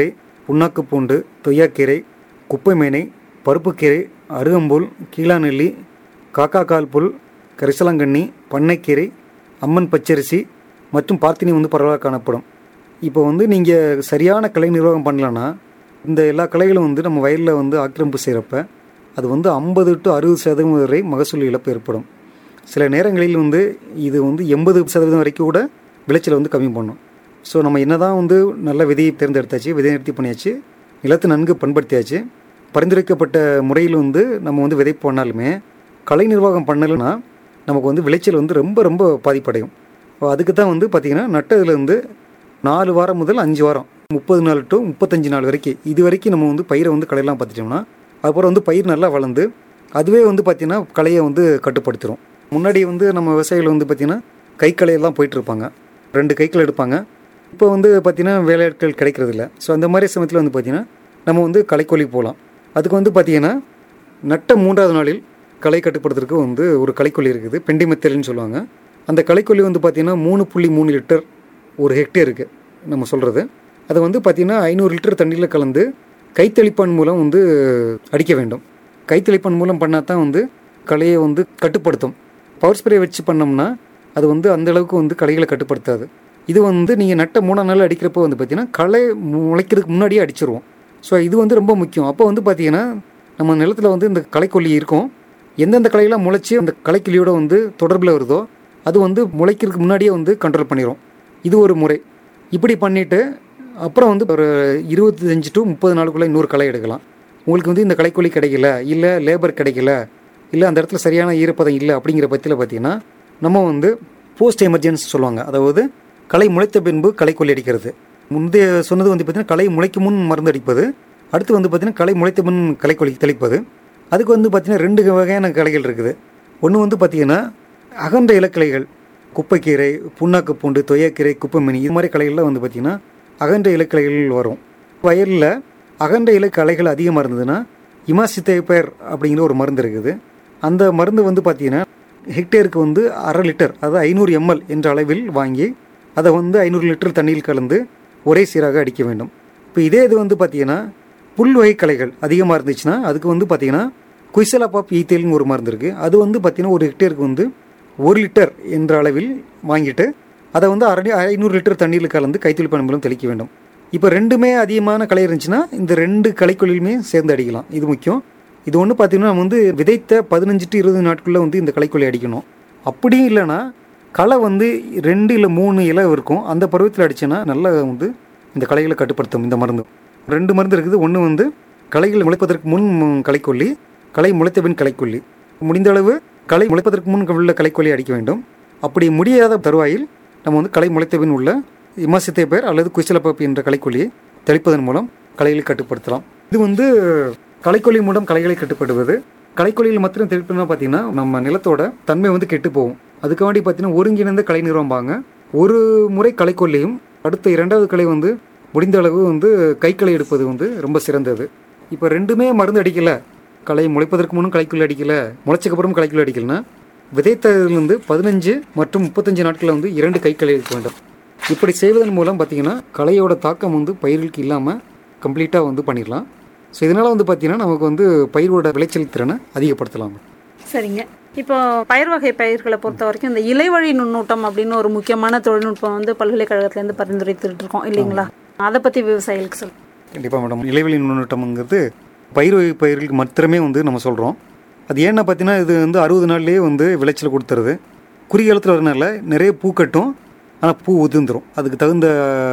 புண்ணாக்கு பூண்டு தொய்யாக்கீரை குப்பைமேனை பருப்புக்கீரை அருகம்புல் கீழாநெல்லி காக்காக்கால் புல் கரிசலாங்கண்ணி பண்ணைக்கீரை அம்மன் பச்சரிசி மற்றும் பார்த்தினி வந்து பரவலாக காணப்படும் இப்போ வந்து நீங்கள் சரியான கலை நிர்வாகம் பண்ணலன்னா இந்த எல்லா கலைகளும் வந்து நம்ம வயலில் வந்து ஆக்கிரமிப்பு செய்கிறப்ப அது வந்து ஐம்பது டு அறுபது சதவீதம் வரை மகசூல் இழப்பு ஏற்படும் சில நேரங்களில் வந்து இது வந்து எண்பது சதவீதம் வரைக்கும் கூட விளைச்சலை வந்து கம்மி பண்ணும் ஸோ நம்ம என்னதான் வந்து நல்ல விதையை தேர்ந்தெடுத்தாச்சு விதை நிறுத்தி பண்ணியாச்சு நிலத்தை நன்கு பண்படுத்தியாச்சு பரிந்துரைக்கப்பட்ட முறையில் வந்து நம்ம வந்து விதை போனாலுமே கலை நிர்வாகம் பண்ணலைன்னா நமக்கு வந்து விளைச்சல் வந்து ரொம்ப ரொம்ப பாதிப்படையும் அப்போ அதுக்கு தான் வந்து பார்த்திங்கன்னா நட்டதுலேருந்து நாலு வாரம் முதல் அஞ்சு வாரம் முப்பது நாள் டு முப்பத்தஞ்சு நாள் வரைக்கும் இது வரைக்கும் நம்ம வந்து பயிரை வந்து களையெல்லாம் பார்த்துட்டோம்னா அப்புறம் வந்து பயிர் நல்லா வளர்ந்து அதுவே வந்து பார்த்திங்கன்னா களையை வந்து கட்டுப்படுத்திடும் முன்னாடி வந்து நம்ம விவசாயிகள் வந்து பார்த்திங்கன்னா கை களையெல்லாம் போயிட்டு இருப்பாங்க ரெண்டு கைக்கள் எடுப்பாங்க இப்போ வந்து பார்த்திங்கன்னா வேலையாட்கள் கிடைக்கிறது இல்லை ஸோ அந்த மாதிரி சமயத்தில் வந்து பார்த்திங்கன்னா நம்ம வந்து களைக்கொல்லி போகலாம் அதுக்கு வந்து பார்த்திங்கன்னா நட்ட மூன்றாவது நாளில் களை கட்டுப்படுத்துறதுக்கு வந்து ஒரு களைக்கொல்லி இருக்குது பெண்டிமெத்தல்னு சொல்லுவாங்க அந்த களைக்கொல்லி வந்து பார்த்திங்கன்னா மூணு புள்ளி மூணு லிட்டர் ஒரு ஹெக்டேருக்கு நம்ம சொல்கிறது அதை வந்து பார்த்திங்கன்னா ஐநூறு லிட்டர் தண்ணியில் கலந்து கைத்தெளிப்பான் மூலம் வந்து அடிக்க வேண்டும் கைத்தெளிப்பான் மூலம் பண்ணால் தான் வந்து களையை வந்து கட்டுப்படுத்தும் பவர் ஸ்ப்ரே வச்சு பண்ணோம்னா அது வந்து அந்த அளவுக்கு வந்து களைகளை கட்டுப்படுத்தாது இது வந்து நீங்கள் நட்ட மூணாம் நாள் அடிக்கிறப்போ வந்து பார்த்தீங்கன்னா களை முளைக்கிறதுக்கு முன்னாடியே அடிச்சிருவோம் ஸோ இது வந்து ரொம்ப முக்கியம் அப்போ வந்து பார்த்தீங்கன்னா நம்ம நிலத்தில் வந்து இந்த களைக்கொல்லி இருக்கும் எந்தெந்த களையெல்லாம் முளைச்சி அந்த களைக்கொல்லியோட வந்து தொடர்பில் வருதோ அது வந்து முளைக்கிறதுக்கு முன்னாடியே வந்து கண்ட்ரோல் பண்ணிடும் இது ஒரு முறை இப்படி பண்ணிவிட்டு அப்புறம் வந்து ஒரு இருபத்தஞ்சு டு முப்பது நாளுக்குள்ளே இன்னொரு களை எடுக்கலாம் உங்களுக்கு வந்து இந்த களைக்கொல்லி கிடைக்கல இல்லை லேபர் கிடைக்கல இல்லை அந்த இடத்துல சரியான ஈரப்பதம் இல்லை அப்படிங்கிற பற்றியில் பார்த்தீங்கன்னா நம்ம வந்து போஸ்ட் எமர்ஜென்சி சொல்லுவாங்க அதாவது களை முளைத்த பின்பு களைக்கொல்லி அடிக்கிறது முந்தைய சொன்னது வந்து பார்த்தீங்கன்னா களை முளைக்கும் முன் மருந்து அடிப்பது அடுத்து வந்து பார்த்தீங்கன்னா களை முளைத்த முன் களைக்கொல்லி தெளிப்பது அதுக்கு வந்து பார்த்தீங்கன்னா ரெண்டு வகையான களைகள் இருக்குது ஒன்று வந்து பார்த்தீங்கன்னா அகன்ற இலக்கிளைகள் குப்பைக்கீரை புண்ணாக்கு பூண்டு தொய்யாக்கீரை குப்பைமணி இது மாதிரி களைகள்லாம் வந்து பார்த்திங்கன்னா அகன்ற இலக்கிளைகள் வரும் வயலில் அகன்ற இலக்கலைகள் அதிகமாக இருந்ததுன்னா இமாசித்தேப்பர் அப்படிங்கிற ஒரு மருந்து இருக்குது அந்த மருந்து வந்து பார்த்திங்கன்னா ஹெக்டேருக்கு வந்து அரை லிட்டர் அதாவது ஐநூறு எம்எல் என்ற அளவில் வாங்கி அதை வந்து ஐநூறு லிட்டர் தண்ணியில் கலந்து ஒரே சீராக அடிக்க வேண்டும் இப்போ இதே இது வந்து பார்த்திங்கன்னா புல் வகை களைகள் அதிகமாக இருந்துச்சுன்னா அதுக்கு வந்து பார்த்திங்கன்னா குய்சலாபாப் ஈத்தேல்னு ஒரு மருந்து இருக்குது அது வந்து பார்த்திங்கன்னா ஒரு ஹெக்டேருக்கு வந்து ஒரு லிட்டர் என்ற அளவில் வாங்கிட்டு அதை வந்து அரை ஐநூறு லிட்டர் தண்ணீரில் கலந்து கைத்தொழில் மூலம் தெளிக்க வேண்டும் இப்போ ரெண்டுமே அதிகமான களை இருந்துச்சுன்னா இந்த ரெண்டு களைக்கொல்லியுமே சேர்ந்து அடிக்கலாம் இது முக்கியம் இது ஒன்று பார்த்தீங்கன்னா நம்ம வந்து விதைத்த பதினஞ்சு டு இருபது நாட்குள்ளே வந்து இந்த களைக்கொல்லி அடிக்கணும் அப்படியும் இல்லைன்னா களை வந்து ரெண்டு இல்லை மூணு இலை இருக்கும் அந்த பருவத்தில் அடிச்சேன்னா நல்லா வந்து இந்த களைகளை கட்டுப்படுத்தும் இந்த மருந்து ரெண்டு மருந்து இருக்குது ஒன்று வந்து களைகள் முளைப்பதற்கு முன் களைக்கொல்லி களை முளைத்த பின் களைக்கொல்லி முடிந்த அளவு களை முளைப்பதற்கு முன் உள்ள களைக்கொல்லி அடிக்க வேண்டும் அப்படி முடியாத தருவாயில் நம்ம வந்து களை முளைத்த பின் உள்ள இமாசித்தே பேர் அல்லது குச்சிலப்பாப்பி என்ற களைக்கொல்லியை தெளிப்பதன் மூலம் களைகளை கட்டுப்படுத்தலாம் இது வந்து களைக்கொல்லி மூலம் களைகளை கட்டுப்படுவது களைக்கொல்லியில் மாத்திரம் தெளிப்புனா பார்த்தீங்கன்னா நம்ம நிலத்தோட தன்மை வந்து கெட்டு போகும் அதுக்காண்டி பார்த்தீங்கன்னா ஒருங்கிணைந்த கலை நிறுவம்பாங்க ஒரு முறை களைக்கொல்லியும் அடுத்த இரண்டாவது கலை வந்து முடிந்த அளவு வந்து கைக்களை எடுப்பது வந்து ரொம்ப சிறந்தது இப்போ ரெண்டுமே மருந்து அடிக்கல களை முளைப்பதற்கு முன்னும் களைக்குள்ளே அடிக்கல முளைச்சக்கப்புறம் களைக்குள்ளே அடிக்கலனா விதைத்ததிலிருந்து பதினஞ்சு மற்றும் முப்பத்தஞ்சு நாட்களில் வந்து இரண்டு கைக்களை எடுக்க வேண்டும் இப்படி செய்வதன் மூலம் பார்த்தீங்கன்னா களையோட தாக்கம் வந்து பயிர்களுக்கு இல்லாமல் கம்ப்ளீட்டாக வந்து பண்ணிடலாம் ஸோ இதனால் வந்து பார்த்தீங்கன்னா நமக்கு வந்து பயிரோட விளைச்சல் திறனை அதிகப்படுத்தலாம் சரிங்க இப்போ பயிர் வகை பயிர்களை பொறுத்த வரைக்கும் இந்த இலைவழி நுண்ணூட்டம் அப்படின்னு ஒரு முக்கியமான தொழில்நுட்பம் வந்து பல்கலைக்கழகத்துலேருந்து பரிந்துரைத்துட்டு இருக்கோம் இல்லைங்களா அதை பற்றி விவசாயிகளுக்கு சொல் கண்டிப்பாக மேடம் இலைவெளி நுண்ணூட்டம்ங்கிறது பயிர் வகை பயிர்களுக்கு மாத்திரமே வந்து நம்ம சொல்கிறோம் அது ஏன்னா பார்த்தீங்கன்னா இது வந்து அறுபது நாள்லேயே வந்து விளைச்சல் கொடுத்துருது குறுகிய வரனால நிறைய பூ கட்டும் ஆனால் பூ உதிர்ந்துடும் அதுக்கு தகுந்த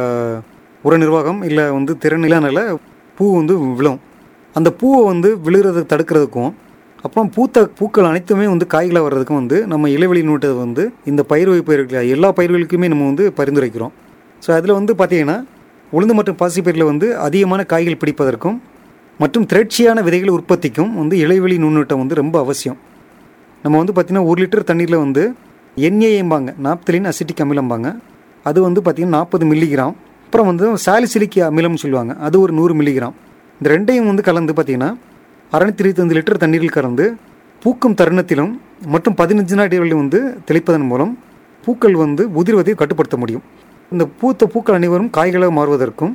உர நிர்வாகம் இல்லை வந்து திறன் இல்லாதனால பூ வந்து விழும் அந்த பூவை வந்து விழுகிறத தடுக்கிறதுக்கும் அப்புறம் பூத்த பூக்கள் அனைத்துமே வந்து காய்களாக வர்றதுக்கும் வந்து நம்ம இலைவெளி நூட்டது வந்து இந்த பயிர் வகை பயிர்கள் எல்லா பயிர்களுக்குமே நம்ம வந்து பரிந்துரைக்கிறோம் ஸோ அதில் வந்து பார்த்தீங்கன்னா உளுந்து மற்றும் பாசிப்பயிரில் வந்து அதிகமான காய்கள் பிடிப்பதற்கும் மற்றும் திரட்சியான விதைகள் உற்பத்திக்கும் வந்து இலைவெளி நுண்ணூட்டம் வந்து ரொம்ப அவசியம் நம்ம வந்து பார்த்திங்கன்னா ஒரு லிட்டர் தண்ணீரில் வந்து என்ஏஎம்பாங்க நாப்தலின் அசிட்டிக் அமிலம்பாங்க அது வந்து பார்த்திங்கன்னா நாற்பது மில்லிகிராம் அப்புறம் வந்து சாலிசிலிக் அமிலம்னு சொல்லுவாங்க அது ஒரு நூறு மில்லிகிராம் இந்த ரெண்டையும் வந்து கலந்து பார்த்திங்கன்னா அறநூற்றி இருபத்தஞ்சு லிட்டர் தண்ணீரில் கலந்து பூக்கும் தருணத்திலும் மற்றும் பதினஞ்சு நாள் இடைவெளி வந்து தெளிப்பதன் மூலம் பூக்கள் வந்து உதிர்வதை கட்டுப்படுத்த முடியும் இந்த பூத்த பூக்கள் அனைவரும் காய்களாக மாறுவதற்கும்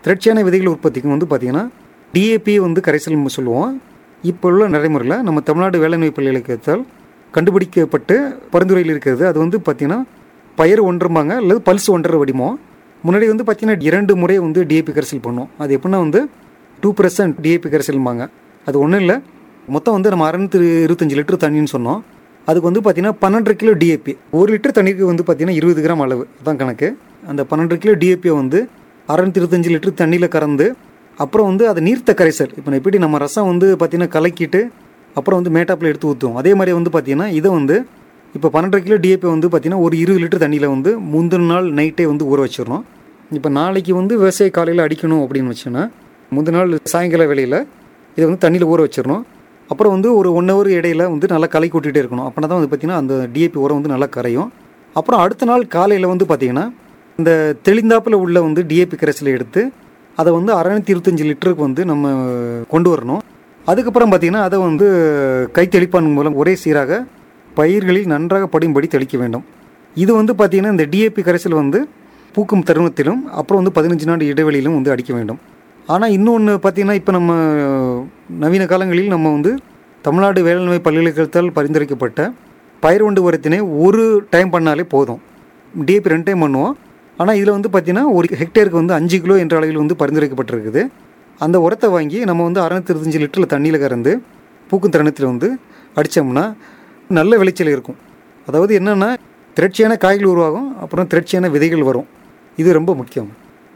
திரட்சியான விதைகள் உற்பத்திக்கும் வந்து பார்த்திங்கன்னா டிஏபி வந்து கரைசல் நம்ம சொல்லுவோம் இப்போ உள்ள நடைமுறையில் நம்ம தமிழ்நாடு வேளாண்மை பல்கலைக்கழகத்தால் கண்டுபிடிக்கப்பட்டு பரிந்துரையில் இருக்கிறது அது வந்து பார்த்திங்கன்னா பயிர் ஒன்றும்பாங்க அல்லது பல்ஸ் ஒன்றரை வடிமோ முன்னாடி வந்து பார்த்திங்கன்னா இரண்டு முறை வந்து டிஏபி கரைசல் பண்ணோம் அது எப்படின்னா வந்து டூ பர்சன்ட் டிஏபி கரைசல்பாங்க அது ஒன்றும் இல்லை மொத்தம் வந்து நம்ம அறுநூத்தி இருபத்தஞ்சி லிட்டர் தண்ணின்னு சொன்னோம் அதுக்கு வந்து பார்த்திங்கன்னா பன்னெண்டரை கிலோ டிஏபி ஒரு லிட்டர் தண்ணிக்கு வந்து பார்த்திங்கன்னா இருபது கிராம் அளவு அதான் கணக்கு அந்த பன்னெண்டு கிலோ டிஏபியை வந்து அறுநூத்தி இருபத்தஞ்சி லிட்டர் தண்ணியில் கறந்து அப்புறம் வந்து அது நீர்த்த கரைசல் இப்போ எப்படி நம்ம ரசம் வந்து பார்த்திங்கன்னா கலக்கிட்டு அப்புறம் வந்து மேட்டாப்பில் எடுத்து ஊற்றுவோம் அதே மாதிரி வந்து பார்த்திங்கன்னா இதை வந்து இப்போ பன்னெண்டரை கிலோ டிஏபி வந்து பார்த்திங்கன்னா ஒரு இருபது லிட்டர் தண்ணியில் வந்து முந்தின நாள் நைட்டே வந்து ஊற வச்சிடணும் இப்போ நாளைக்கு வந்து விவசாய காலையில் அடிக்கணும் அப்படின்னு வச்சோன்னா முந்தின நாள் சாயங்கால வேளையில் இதை வந்து தண்ணியில் ஊற வச்சிடணும் அப்புறம் வந்து ஒரு ஒன் ஹவர் இடையில வந்து நல்லா களை கொட்டிகிட்டே இருக்கணும் அப்படின்னா தான் வந்து பார்த்திங்கன்னா அந்த டிஏபி உரம் வந்து நல்லா கரையும் அப்புறம் அடுத்த நாள் காலையில் வந்து பார்த்திங்கன்னா இந்த தெளிந்தாப்பில் உள்ள வந்து டிஏபி கரைசலை எடுத்து அதை வந்து அறநூற்றி இருபத்தஞ்சி லிட்டருக்கு வந்து நம்ம கொண்டு வரணும் அதுக்கப்புறம் பார்த்திங்கன்னா அதை வந்து கை தெளிப்பான் மூலம் ஒரே சீராக பயிர்களில் நன்றாக படியும்படி தெளிக்க வேண்டும் இது வந்து பார்த்திங்கன்னா இந்த டிஏபி கரைசல் வந்து பூக்கும் தருணத்திலும் அப்புறம் வந்து பதினஞ்சு நாள் இடைவெளியிலும் வந்து அடிக்க வேண்டும் ஆனால் இன்னொன்று பார்த்திங்கன்னா இப்போ நம்ம நவீன காலங்களில் நம்ம வந்து தமிழ்நாடு வேளாண்மை பல்கலைக்கழகத்தால் பரிந்துரைக்கப்பட்ட பயிர் வண்டு உரத்தினை ஒரு டைம் பண்ணாலே போதும் டிஏபி ரெண்டு டைம் பண்ணுவோம் ஆனால் இதில் வந்து பார்த்திங்கன்னா ஒரு ஹெக்டேருக்கு வந்து அஞ்சு கிலோ என்ற அளவில் வந்து பரிந்துரைக்கப்பட்டிருக்குது அந்த உரத்தை வாங்கி நம்ம வந்து அறுநூத்தி இருபத்தஞ்சி லிட்டரில் தண்ணியில் கறந்து பூக்கும் தருணத்தில் வந்து அடித்தோம்னா நல்ல விளைச்சல் இருக்கும் அதாவது என்னென்னா திரட்சியான காய்கள் உருவாகும் அப்புறம் திரட்சியான விதைகள் வரும் இது ரொம்ப முக்கியம்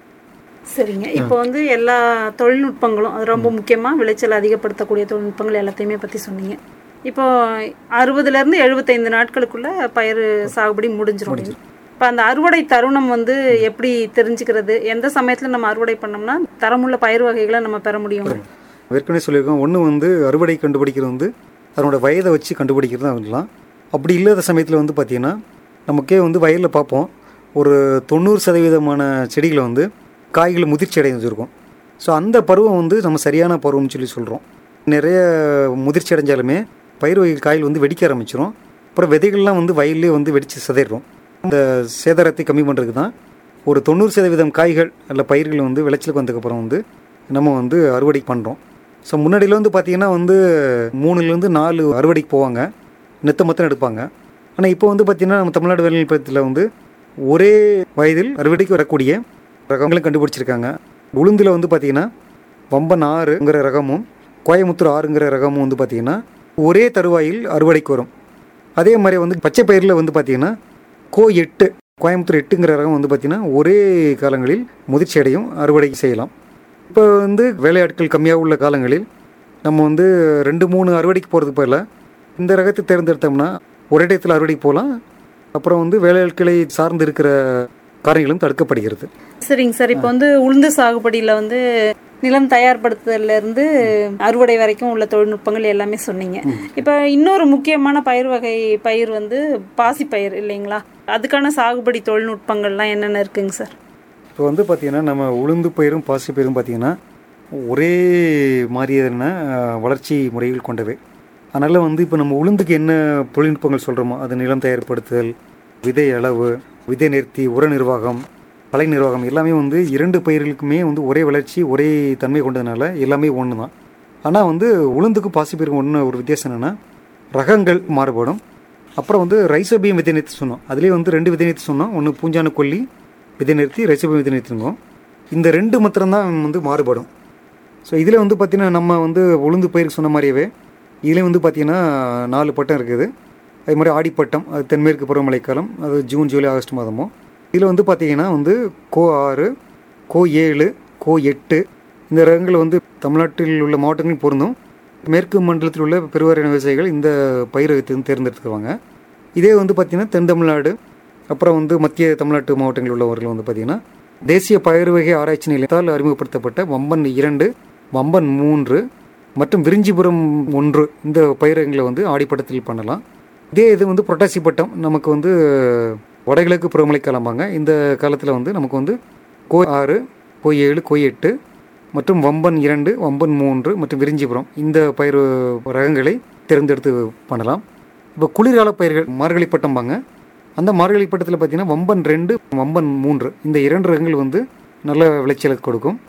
சரிங்க இப்போ வந்து எல்லா தொழில்நுட்பங்களும் அது ரொம்ப முக்கியமாக விளைச்சல் அதிகப்படுத்தக்கூடிய தொழில்நுட்பங்கள் எல்லாத்தையுமே பற்றி சொன்னீங்க இப்போ அறுபதுலேருந்து எழுபத்தைந்து நாட்களுக்குள்ள பயிர் சாகுபடி முடிஞ்சிரும் இப்போ அந்த அறுவடை தருணம் வந்து எப்படி தெரிஞ்சுக்கிறது எந்த சமயத்தில் நம்ம அறுவடை பண்ணோம்னா தரமுள்ள பயிர் வகைகளை நம்ம பெற முடியும் ஏற்கனவே சொல்லியிருக்கோம் ஒன்று வந்து அறுவடை கண்டுபிடிக்கிறது வந்து அதனோட வயதை வச்சு கண்டுபிடிக்கிறது தான் அப்படி இல்லாத சமயத்தில் வந்து பார்த்திங்கன்னா நமக்கே வந்து வயலில் பார்ப்போம் ஒரு தொண்ணூறு சதவீதமான செடிகளை வந்து காய்கள் முதிர்ச்சி அடைஞ்சிருக்கும் ஸோ அந்த பருவம் வந்து நம்ம சரியான பருவம்னு சொல்லி சொல்கிறோம் நிறைய முதிர்ச்சி அடைஞ்சாலுமே பயிர் வகை காய்கள் வந்து வெடிக்க ஆரம்பிச்சிரும் அப்புறம் விதைகள்லாம் வந்து வயல்லே வந்து வெடித்து சிதறிடும் இந்த சேதாரத்தை கம்மி பண்ணுறதுக்கு தான் ஒரு தொண்ணூறு சதவீதம் காய்கள் அல்ல பயிர்கள் வந்து விளைச்சலுக்கு வந்ததுக்கப்புறம் வந்து நம்ம வந்து அறுவடை பண்ணுறோம் ஸோ முன்னாடியில் வந்து பார்த்திங்கன்னா வந்து மூணுலேருந்து நாலு அறுவடைக்கு போவாங்க நெத்த மொத்தம் எடுப்பாங்க ஆனால் இப்போ வந்து பார்த்திங்கன்னா நம்ம தமிழ்நாடு வேலைநிலையத்தில் வந்து ஒரே வயதில் அறுவடைக்கு வரக்கூடிய ரகங்களும் கண்டுபிடிச்சிருக்காங்க உளுந்தில் வந்து பார்த்திங்கன்னா வம்பன் ஆறுங்கிற ரகமும் கோயமுத்தூர் ஆறுங்கிற ரகமும் வந்து பார்த்திங்கன்னா ஒரே தருவாயில் அறுவடைக்கு வரும் அதே மாதிரி வந்து பச்சை பயிரில் வந்து பார்த்திங்கன்னா கோ எட்டு கோயம்புத்தூர் எட்டுங்கிற ரகம் வந்து பார்த்திங்கன்னா ஒரே காலங்களில் முதிர்ச்சி அடையும் அறுவடை செய்யலாம் இப்போ வந்து வேலையாட்கள் கம்மியாக உள்ள காலங்களில் நம்ம வந்து ரெண்டு மூணு அறுவடைக்கு போகிறதுக்கு பதிலாக இந்த ரகத்தை தேர்ந்தெடுத்தோம்னா ஒரே டயத்தில் அறுவடைக்கு போகலாம் அப்புறம் வந்து வேலையாட்களை சார்ந்து இருக்கிற காரியங்களும் தடுக்கப்படுகிறது சரிங்க சார் இப்போ வந்து உளுந்து சாகுபடியில் வந்து நிலம் தயார்படுத்துதல்ல இருந்து அறுவடை வரைக்கும் உள்ள தொழில்நுட்பங்கள் எல்லாமே சொன்னீங்க இப்போ இன்னொரு முக்கியமான பயிர் வகை பயிர் வந்து பாசிப்பயிர் இல்லைங்களா அதுக்கான சாகுபடி தொழில்நுட்பங்கள்லாம் என்னென்ன இருக்குங்க சார் இப்போ வந்து பார்த்திங்கன்னா நம்ம உளுந்து பயிரும் பாசி பயிரும் பார்த்திங்கன்னா ஒரே மாதிரியான அஹ், வளர்ச்சி முறைகள் கொண்டவை அதனால் வந்து இப்போ நம்ம உளுந்துக்கு என்ன தொழில்நுட்பங்கள் சொல்கிறோமோ அது நிலம் தயார்படுத்துதல் விதை அளவு விதை நிறுத்தி உர நிர்வாகம் கலை நிர்வாகம் எல்லாமே வந்து இரண்டு பயிர்களுக்குமே வந்து ஒரே வளர்ச்சி ஒரே தன்மை கொண்டதுனால எல்லாமே ஒன்று தான் ஆனால் வந்து உளுந்துக்கும் பாசிப்பயிரும் ஒன்று ஒரு வித்தியாசம் என்னென்னா ரகங்கள் மாறுபடும் அப்புறம் வந்து ரைசோபியம் விதை நிறுத்தி சொன்னோம் அதுலேயே வந்து ரெண்டு விதை நிறுத்தி சொன்னோம் ஒன்று பூஞ்சான கொல்லி விதை நிறுத்தி ரைசோபியம் விதை நிறுத்திருக்கோம் இந்த ரெண்டு மாத்திரம்தான் வந்து மாறுபடும் ஸோ இதில் வந்து பார்த்திங்கன்னா நம்ம வந்து உளுந்து பயிருக்கு சொன்ன மாதிரியவே இதுலேயும் வந்து பார்த்திங்கன்னா நாலு பட்டம் இருக்குது அதே மாதிரி ஆடிப்பட்டம் அது தென்மேற்கு பருவமழை காலம் அது ஜூன் ஜூலை ஆகஸ்ட் மாதமும் இதில் வந்து பார்த்திங்கன்னா வந்து கோ ஆறு கோ ஏழு கோ எட்டு இந்த ரகங்கள் வந்து தமிழ்நாட்டில் உள்ள மாவட்டங்களில் பொருந்தும் மேற்கு மண்டலத்தில் உள்ள பெருவாரியான விவசாயிகள் இந்த பயிரை வந்து தேர்ந்தெடுத்துக்குவாங்க இதே வந்து பார்த்திங்கன்னா தென் தமிழ்நாடு அப்புறம் வந்து மத்திய தமிழ்நாட்டு மாவட்டங்களில் உள்ளவர்கள் வந்து பார்த்திங்கன்னா தேசிய பயிர் வகை ஆராய்ச்சி நிலையத்தால் அறிமுகப்படுத்தப்பட்ட வம்பன் இரண்டு வம்பன் மூன்று மற்றும் விரிஞ்சிபுரம் ஒன்று இந்த பயிரங்களை வந்து ஆடிப்பட்டத்தில் பண்ணலாம் இதே இது வந்து புரட்டாசி பட்டம் நமக்கு வந்து வடகிழக்கு புறமலை காலம்பாங்க இந்த காலத்தில் வந்து நமக்கு வந்து கோ ஆறு கோ ஏழு கோ எட்டு மற்றும் வம்பன் இரண்டு வம்பன் மூன்று மற்றும் விரிஞ்சிபுரம் இந்த பயிர் ரகங்களை தேர்ந்தெடுத்து பண்ணலாம் இப்போ குளிர்கால பயிர்கள் மார்கழி பட்டம்பாங்க அந்த மார்கழி பட்டத்தில் பார்த்தீங்கன்னா வம்பன் ரெண்டு வம்பன் மூன்று இந்த இரண்டு ரகங்கள் வந்து நல்ல விளைச்சலை கொடுக்கும்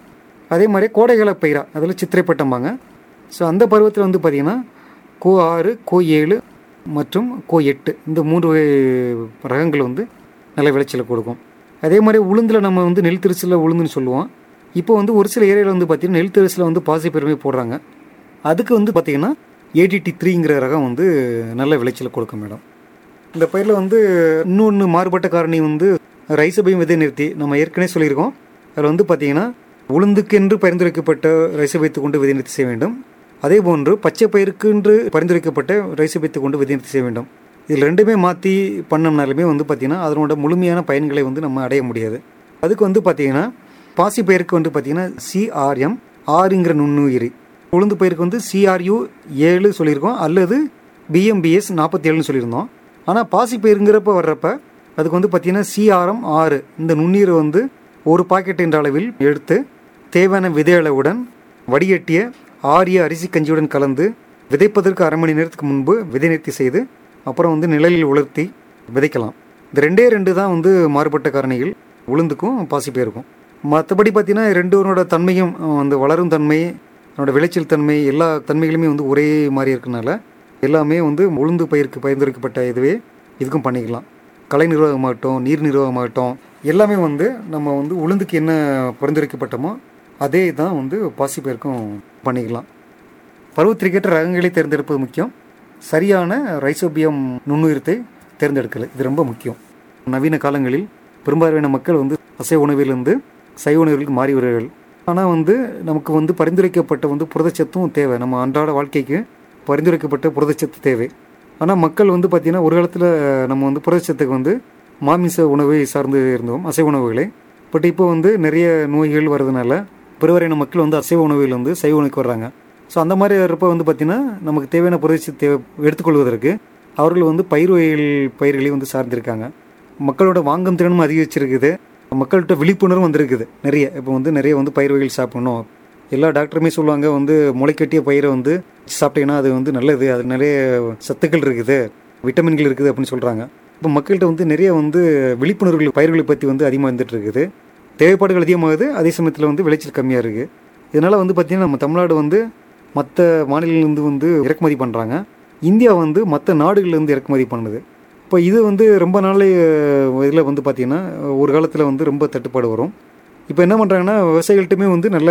அதே மாதிரி கோடைகால பயிரா அதில் சித்திரை பட்டம்பாங்க ஸோ அந்த பருவத்தில் வந்து பார்த்திங்கன்னா கோ ஆறு கோ ஏழு மற்றும் கோ எட்டு இந்த மூன்று வகை ரகங்கள் வந்து நல்ல விளைச்சலை கொடுக்கும் அதே மாதிரி உளுந்தில் நம்ம வந்து நெல் திருச்சியில் உளுந்துன்னு சொல்லுவோம் இப்போ வந்து ஒரு சில ஏரியாவில் வந்து பார்த்திங்கன்னா நெல் திருச்சியில் வந்து பாசி பெருமை போடுறாங்க அதுக்கு வந்து பார்த்திங்கன்னா ஏடிடி த்ரீங்கிற ரகம் வந்து நல்ல விளைச்சலை கொடுக்கும் மேடம் இந்த பயிரில் வந்து இன்னொன்று மாறுபட்ட காரணி வந்து ரைசபையும் விதை நிறுத்தி நம்ம ஏற்கனவே சொல்லியிருக்கோம் அதில் வந்து பார்த்திங்கன்னா உளுந்துக்கென்று பரிந்துரைக்கப்பட்ட ரைசபைத்து கொண்டு விதை நிறுத்தி செய்ய வேண்டும் அதே போன்று பச்சை பயிருக்கென்று பரிந்துரைக்கப்பட்ட ரைசபைத்து கொண்டு விதை நிறுத்தி செய்ய வேண்டும் இதில் ரெண்டுமே மாற்றி பண்ணோம்னாலுமே வந்து பார்த்திங்கன்னா அதனோட முழுமையான பயன்களை வந்து நம்ம அடைய முடியாது அதுக்கு வந்து பார்த்திங்கன்னா பாசி பயிருக்கு வந்து பார்த்திங்கன்னா சிஆர்எம் ஆறுங்கிற நுண்ணுயிரி உளுந்து பயிருக்கு வந்து சிஆர்யூ ஏழு சொல்லியிருக்கோம் அல்லது பிஎம்பிஎஸ் நாற்பத்தி ஏழுன்னு சொல்லியிருந்தோம் ஆனால் பாசி பயிருங்கிறப்ப வர்றப்ப அதுக்கு வந்து பார்த்திங்கன்னா சிஆர்எம் ஆறு இந்த நுண்ணீரை வந்து ஒரு பாக்கெட் என்ற அளவில் எடுத்து தேவையான விதை அளவுடன் வடிகட்டிய ஆரிய அரிசி கஞ்சியுடன் கலந்து விதைப்பதற்கு அரை மணி நேரத்துக்கு முன்பு விதை நிறுத்தி செய்து அப்புறம் வந்து நிழலில் உலர்த்தி விதைக்கலாம் இந்த ரெண்டே ரெண்டு தான் வந்து மாறுபட்ட காரணிகள் உளுந்துக்கும் பாசிப்பயிருக்கும் மற்றபடி பார்த்தீங்கன்னா ரெண்டோனோட தன்மையும் அஹ், வந்து வளரும் தன்மை அதனோட விளைச்சல் தன்மை எல்லா தன்மைகளுமே வந்து ஒரே மாதிரி இருக்கனால எல்லாமே வந்து உளுந்து பயிருக்கு பரிந்துரைக்கப்பட்ட இதுவே இதுக்கும் பண்ணிக்கலாம் கலை நிர்வாகமாகட்டும் நீர் நிர்வாகமாகட்டும் எல்லாமே வந்து நம்ம வந்து உளுந்துக்கு என்ன பரிந்துரைக்கப்பட்டமோ அதே தான் வந்து பாசிப்பயிருக்கும் பண்ணிக்கலாம் பருவத்திற்கேற்ற ரகங்களை தேர்ந்தெடுப்பது முக்கியம் சரியான ரைசோபியம் நுண்ணுயிரத்தை தேர்ந்தெடுக்கல இது ரொம்ப முக்கியம் நவீன காலங்களில் பெரும்பாலான மக்கள் வந்து அசைவ உணவிலிருந்து சைவ உணவுகளுக்கு மாறி வருகிறார்கள் ஆனால் வந்து நமக்கு வந்து பரிந்துரைக்கப்பட்ட வந்து புரதச்சத்தும் தேவை நம்ம அன்றாட வாழ்க்கைக்கு பரிந்துரைக்கப்பட்ட புரதச்சத்து தேவை ஆனால் மக்கள் வந்து பார்த்திங்கன்னா ஒரு காலத்தில் நம்ம வந்து புரதச்சத்துக்கு வந்து மாமிச உணவை சார்ந்து இருந்தோம் அசைவ உணவுகளை பட் இப்போ வந்து நிறைய நோய்கள் வர்றதுனால பெருவரையான மக்கள் வந்து அசைவ உணவில் வந்து சைவ உணவுக்கு வர்றாங்க ஸோ அந்த மாதிரி வரப்ப வந்து பார்த்திங்கன்னா நமக்கு தேவையான புரதச்சத்து தேவை எடுத்துக்கொள்வதற்கு அவர்கள் வந்து பயிர் வகைகள் பயிர்களை வந்து சார்ந்திருக்காங்க மக்களோட வாங்கும் திறனும் அதிகரிச்சிருக்குது மக்கள்கிட்ட விழிப்புணர்வும் வந்திருக்குது நிறைய இப்போ வந்து நிறைய வந்து பயிர் வகைகள் சாப்பிடணும் எல்லா டாக்டருமே சொல்லுவாங்க வந்து முளைக்கட்டிய பயிரை வந்து சாப்பிட்டீங்கன்னா அது வந்து நல்லது அது நிறைய சத்துக்கள் இருக்குது விட்டமின்கள் இருக்குது அப்படின்னு சொல்கிறாங்க இப்போ மக்கள்கிட்ட வந்து நிறைய வந்து விழிப்புணர்வுகள் பயிர்களை பற்றி வந்து அதிகமாக வந்துட்டு இருக்குது தேவைப்பாடுகள் அதிகமாகுது அதே சமயத்தில் வந்து விளைச்சல் கம்மியாக இருக்குது இதனால் வந்து பார்த்திங்கன்னா நம்ம தமிழ்நாடு வந்து மற்ற மாநிலங்கள்லேருந்து வந்து இறக்குமதி பண்ணுறாங்க இந்தியா வந்து மற்ற நாடுகள்லேருந்து இறக்குமதி பண்ணுது இப்போ இது வந்து ரொம்ப நாள் இதில் வந்து பார்த்திங்கன்னா ஒரு காலத்தில் வந்து ரொம்ப தட்டுப்பாடு வரும் இப்போ என்ன பண்ணுறாங்கன்னா விவசாயிகள்ட்டுமே வந்து நல்ல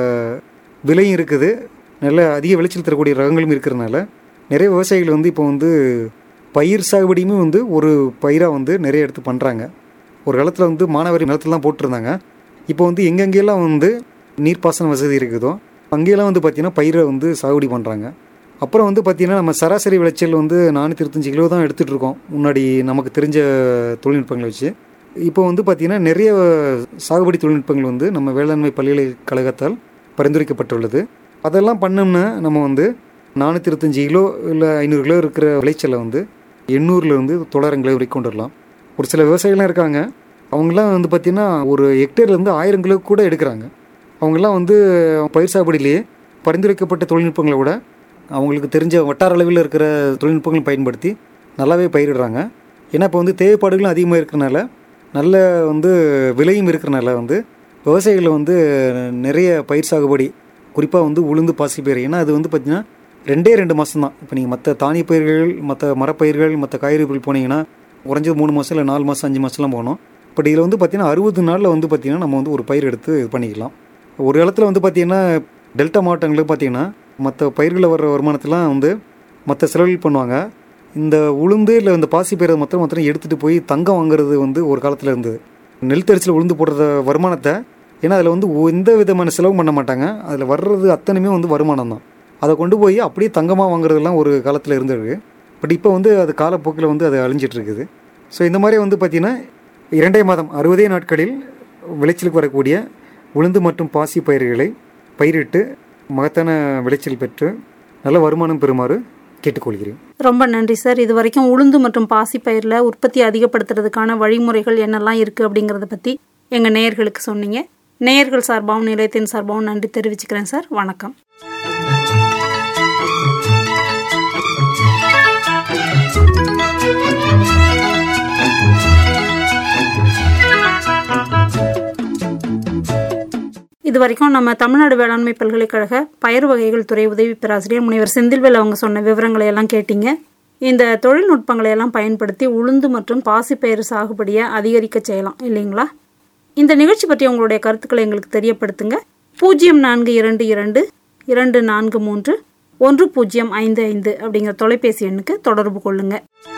விலையும் இருக்குது நல்ல அதிக விளைச்சல் தரக்கூடிய ரகங்களும் இருக்கிறதுனால நிறைய விவசாயிகள் வந்து இப்போ வந்து பயிர் சாகுபடியுமே வந்து ஒரு பயிராக வந்து நிறைய எடுத்து பண்ணுறாங்க ஒரு காலத்தில் வந்து மானாவாரி நிலத்துலலாம் போட்டிருந்தாங்க இப்போ வந்து எங்கெங்கெல்லாம் வந்து நீர்ப்பாசன வசதி இருக்குதோ அங்கேயெல்லாம் வந்து பார்த்திங்கன்னா பயிரை வந்து சாகுபடி பண்ணுறாங்க அப்புறம் வந்து பார்த்திங்கன்னா நம்ம சராசரி விளைச்சல் வந்து நானூற்றி இருபத்தஞ்சி கிலோ தான் எடுத்துகிட்டு இருக்கோம் முன்னாடி நமக்கு தெரிஞ்ச தொழில்நுட்பங்களை வச்சு இப்போ வந்து பார்த்திங்கன்னா நிறைய சாகுபடி தொழில்நுட்பங்கள் வந்து நம்ம வேளாண்மை பல்கலைக்கழகத்தால் பரிந்துரைக்கப்பட்டுள்ளது அதெல்லாம் பண்ணோம்னா நம்ம வந்து நானூற்றி இருபத்தஞ்சி கிலோ இல்லை ஐநூறு கிலோ இருக்கிற விளைச்சலை வந்து எண்ணூறுல இருந்து தொள்ளாயிரம் கிலோ வரைக்கும் கொண்டு வரலாம் ஒரு சில விவசாயிகள்லாம் இருக்காங்க அவங்களாம் வந்து பார்த்திங்கன்னா ஒரு ஹெக்டேர்லேருந்து ஆயிரம் கிலோ கூட எடுக்கிறாங்க அவங்கெல்லாம் வந்து பயிர் சாகுபடியிலேயே பரிந்துரைக்கப்பட்ட தொழில்நுட்பங்களை விட அவங்களுக்கு தெரிஞ்ச வட்டார அளவில் இருக்கிற தொழில்நுட்பங்களை பயன்படுத்தி நல்லாவே பயிரிடுறாங்க ஏன்னா இப்போ வந்து தேவைப்பாடுகளும் அதிகமாக இருக்கிறனால நல்ல வந்து விலையும் இருக்கிறனால வந்து விவசாயிகள் வந்து நிறைய பயிர் சாகுபடி குறிப்பாக வந்து உளுந்து பாசிப்பயிர் ஏன்னா அது வந்து பார்த்திங்கன்னா ரெண்டே ரெண்டு மாதம் தான் இப்போ நீங்கள் மற்ற தானிய பயிர்கள் மற்ற மரப்பயிர்கள் மற்ற காய்கறிகள் போனீங்கன்னா குறைஞ்சது மூணு மாதம் இல்லை நாலு மாதம் அஞ்சு மாதம்லாம் போகணும் பட் இதில் வந்து பார்த்திங்கன்னா அறுபது நாளில் வந்து பார்த்திங்கன்னா நம்ம வந்து ஒரு பயிர் எடுத்து இது பண்ணிக்கலாம் ஒரு காலத்தில் வந்து பார்த்திங்கன்னா டெல்டா மாவட்டங்களுக்கு பார்த்திங்கன்னா மற்ற பயிர்களில் வர்ற வருமானத்தெலாம் வந்து மற்ற செலவுகள் பண்ணுவாங்க இந்த உளுந்து இல்லை இந்த பாசி பயிரை மொத்தம் மொத்தம் எடுத்துகிட்டு போய் தங்கம் வாங்குறது வந்து ஒரு காலத்தில் இருந்தது நெல் தரிசில் உளுந்து போடுற வருமானத்தை ஏன்னா அதில் வந்து எந்த விதமான செலவும் பண்ண மாட்டாங்க அதில் வர்றது அத்தனையுமே வந்து வருமானம் தான் அதை கொண்டு போய் அப்படியே தங்கமாக வாங்குறதெல்லாம் ஒரு காலத்தில் இருந்திருக்கு பட் இப்போ வந்து அது காலப்போக்கில் வந்து அது அழிஞ்சிட்டு இருக்குது ஸோ இந்த மாதிரி வந்து பார்த்திங்கன்னா இரண்டே மாதம் அறுபதே நாட்களில் விளைச்சலுக்கு வரக்கூடிய உளுந்து மற்றும் பாசி பயிர்களை பயிரிட்டு மகத்தான விளைச்சல் பெற்று நல்ல வருமானம் பெறுமாறு கேட்டுக்கொள்கிறேன் ரொம்ப நன்றி சார் இது வரைக்கும் உளுந்து மற்றும் பாசிப்பயிரில் உற்பத்தி அதிகப்படுத்துறதுக்கான வழிமுறைகள் என்னெல்லாம் இருக்குது அப்படிங்கிறத பற்றி எங்கள் நேயர்களுக்கு சொன்னீங்க நேயர்கள் சார்பாகவும் நிலையத்தின் சார்பாகவும் நன்றி தெரிவிச்சுக்கிறேன் சார் வணக்கம் இது வரைக்கும் நம்ம தமிழ்நாடு வேளாண்மை பல்கலைக்கழக பயிர் வகைகள் துறை உதவி பேராசிரியர் முனைவர் செந்தில்வேல் அவங்க சொன்ன விவரங்களை எல்லாம் கேட்டீங்க இந்த தொழில்நுட்பங்களை எல்லாம் பயன்படுத்தி உளுந்து மற்றும் பாசிப்பயிறு சாகுபடியை அதிகரிக்க செய்யலாம் இல்லைங்களா இந்த நிகழ்ச்சி பற்றி உங்களுடைய கருத்துக்களை எங்களுக்கு தெரியப்படுத்துங்க பூஜ்ஜியம் நான்கு இரண்டு இரண்டு இரண்டு நான்கு மூன்று ஒன்று பூஜ்ஜியம் ஐந்து ஐந்து அப்படிங்கிற தொலைபேசி எண்ணுக்கு தொடர்பு கொள்ளுங்கள்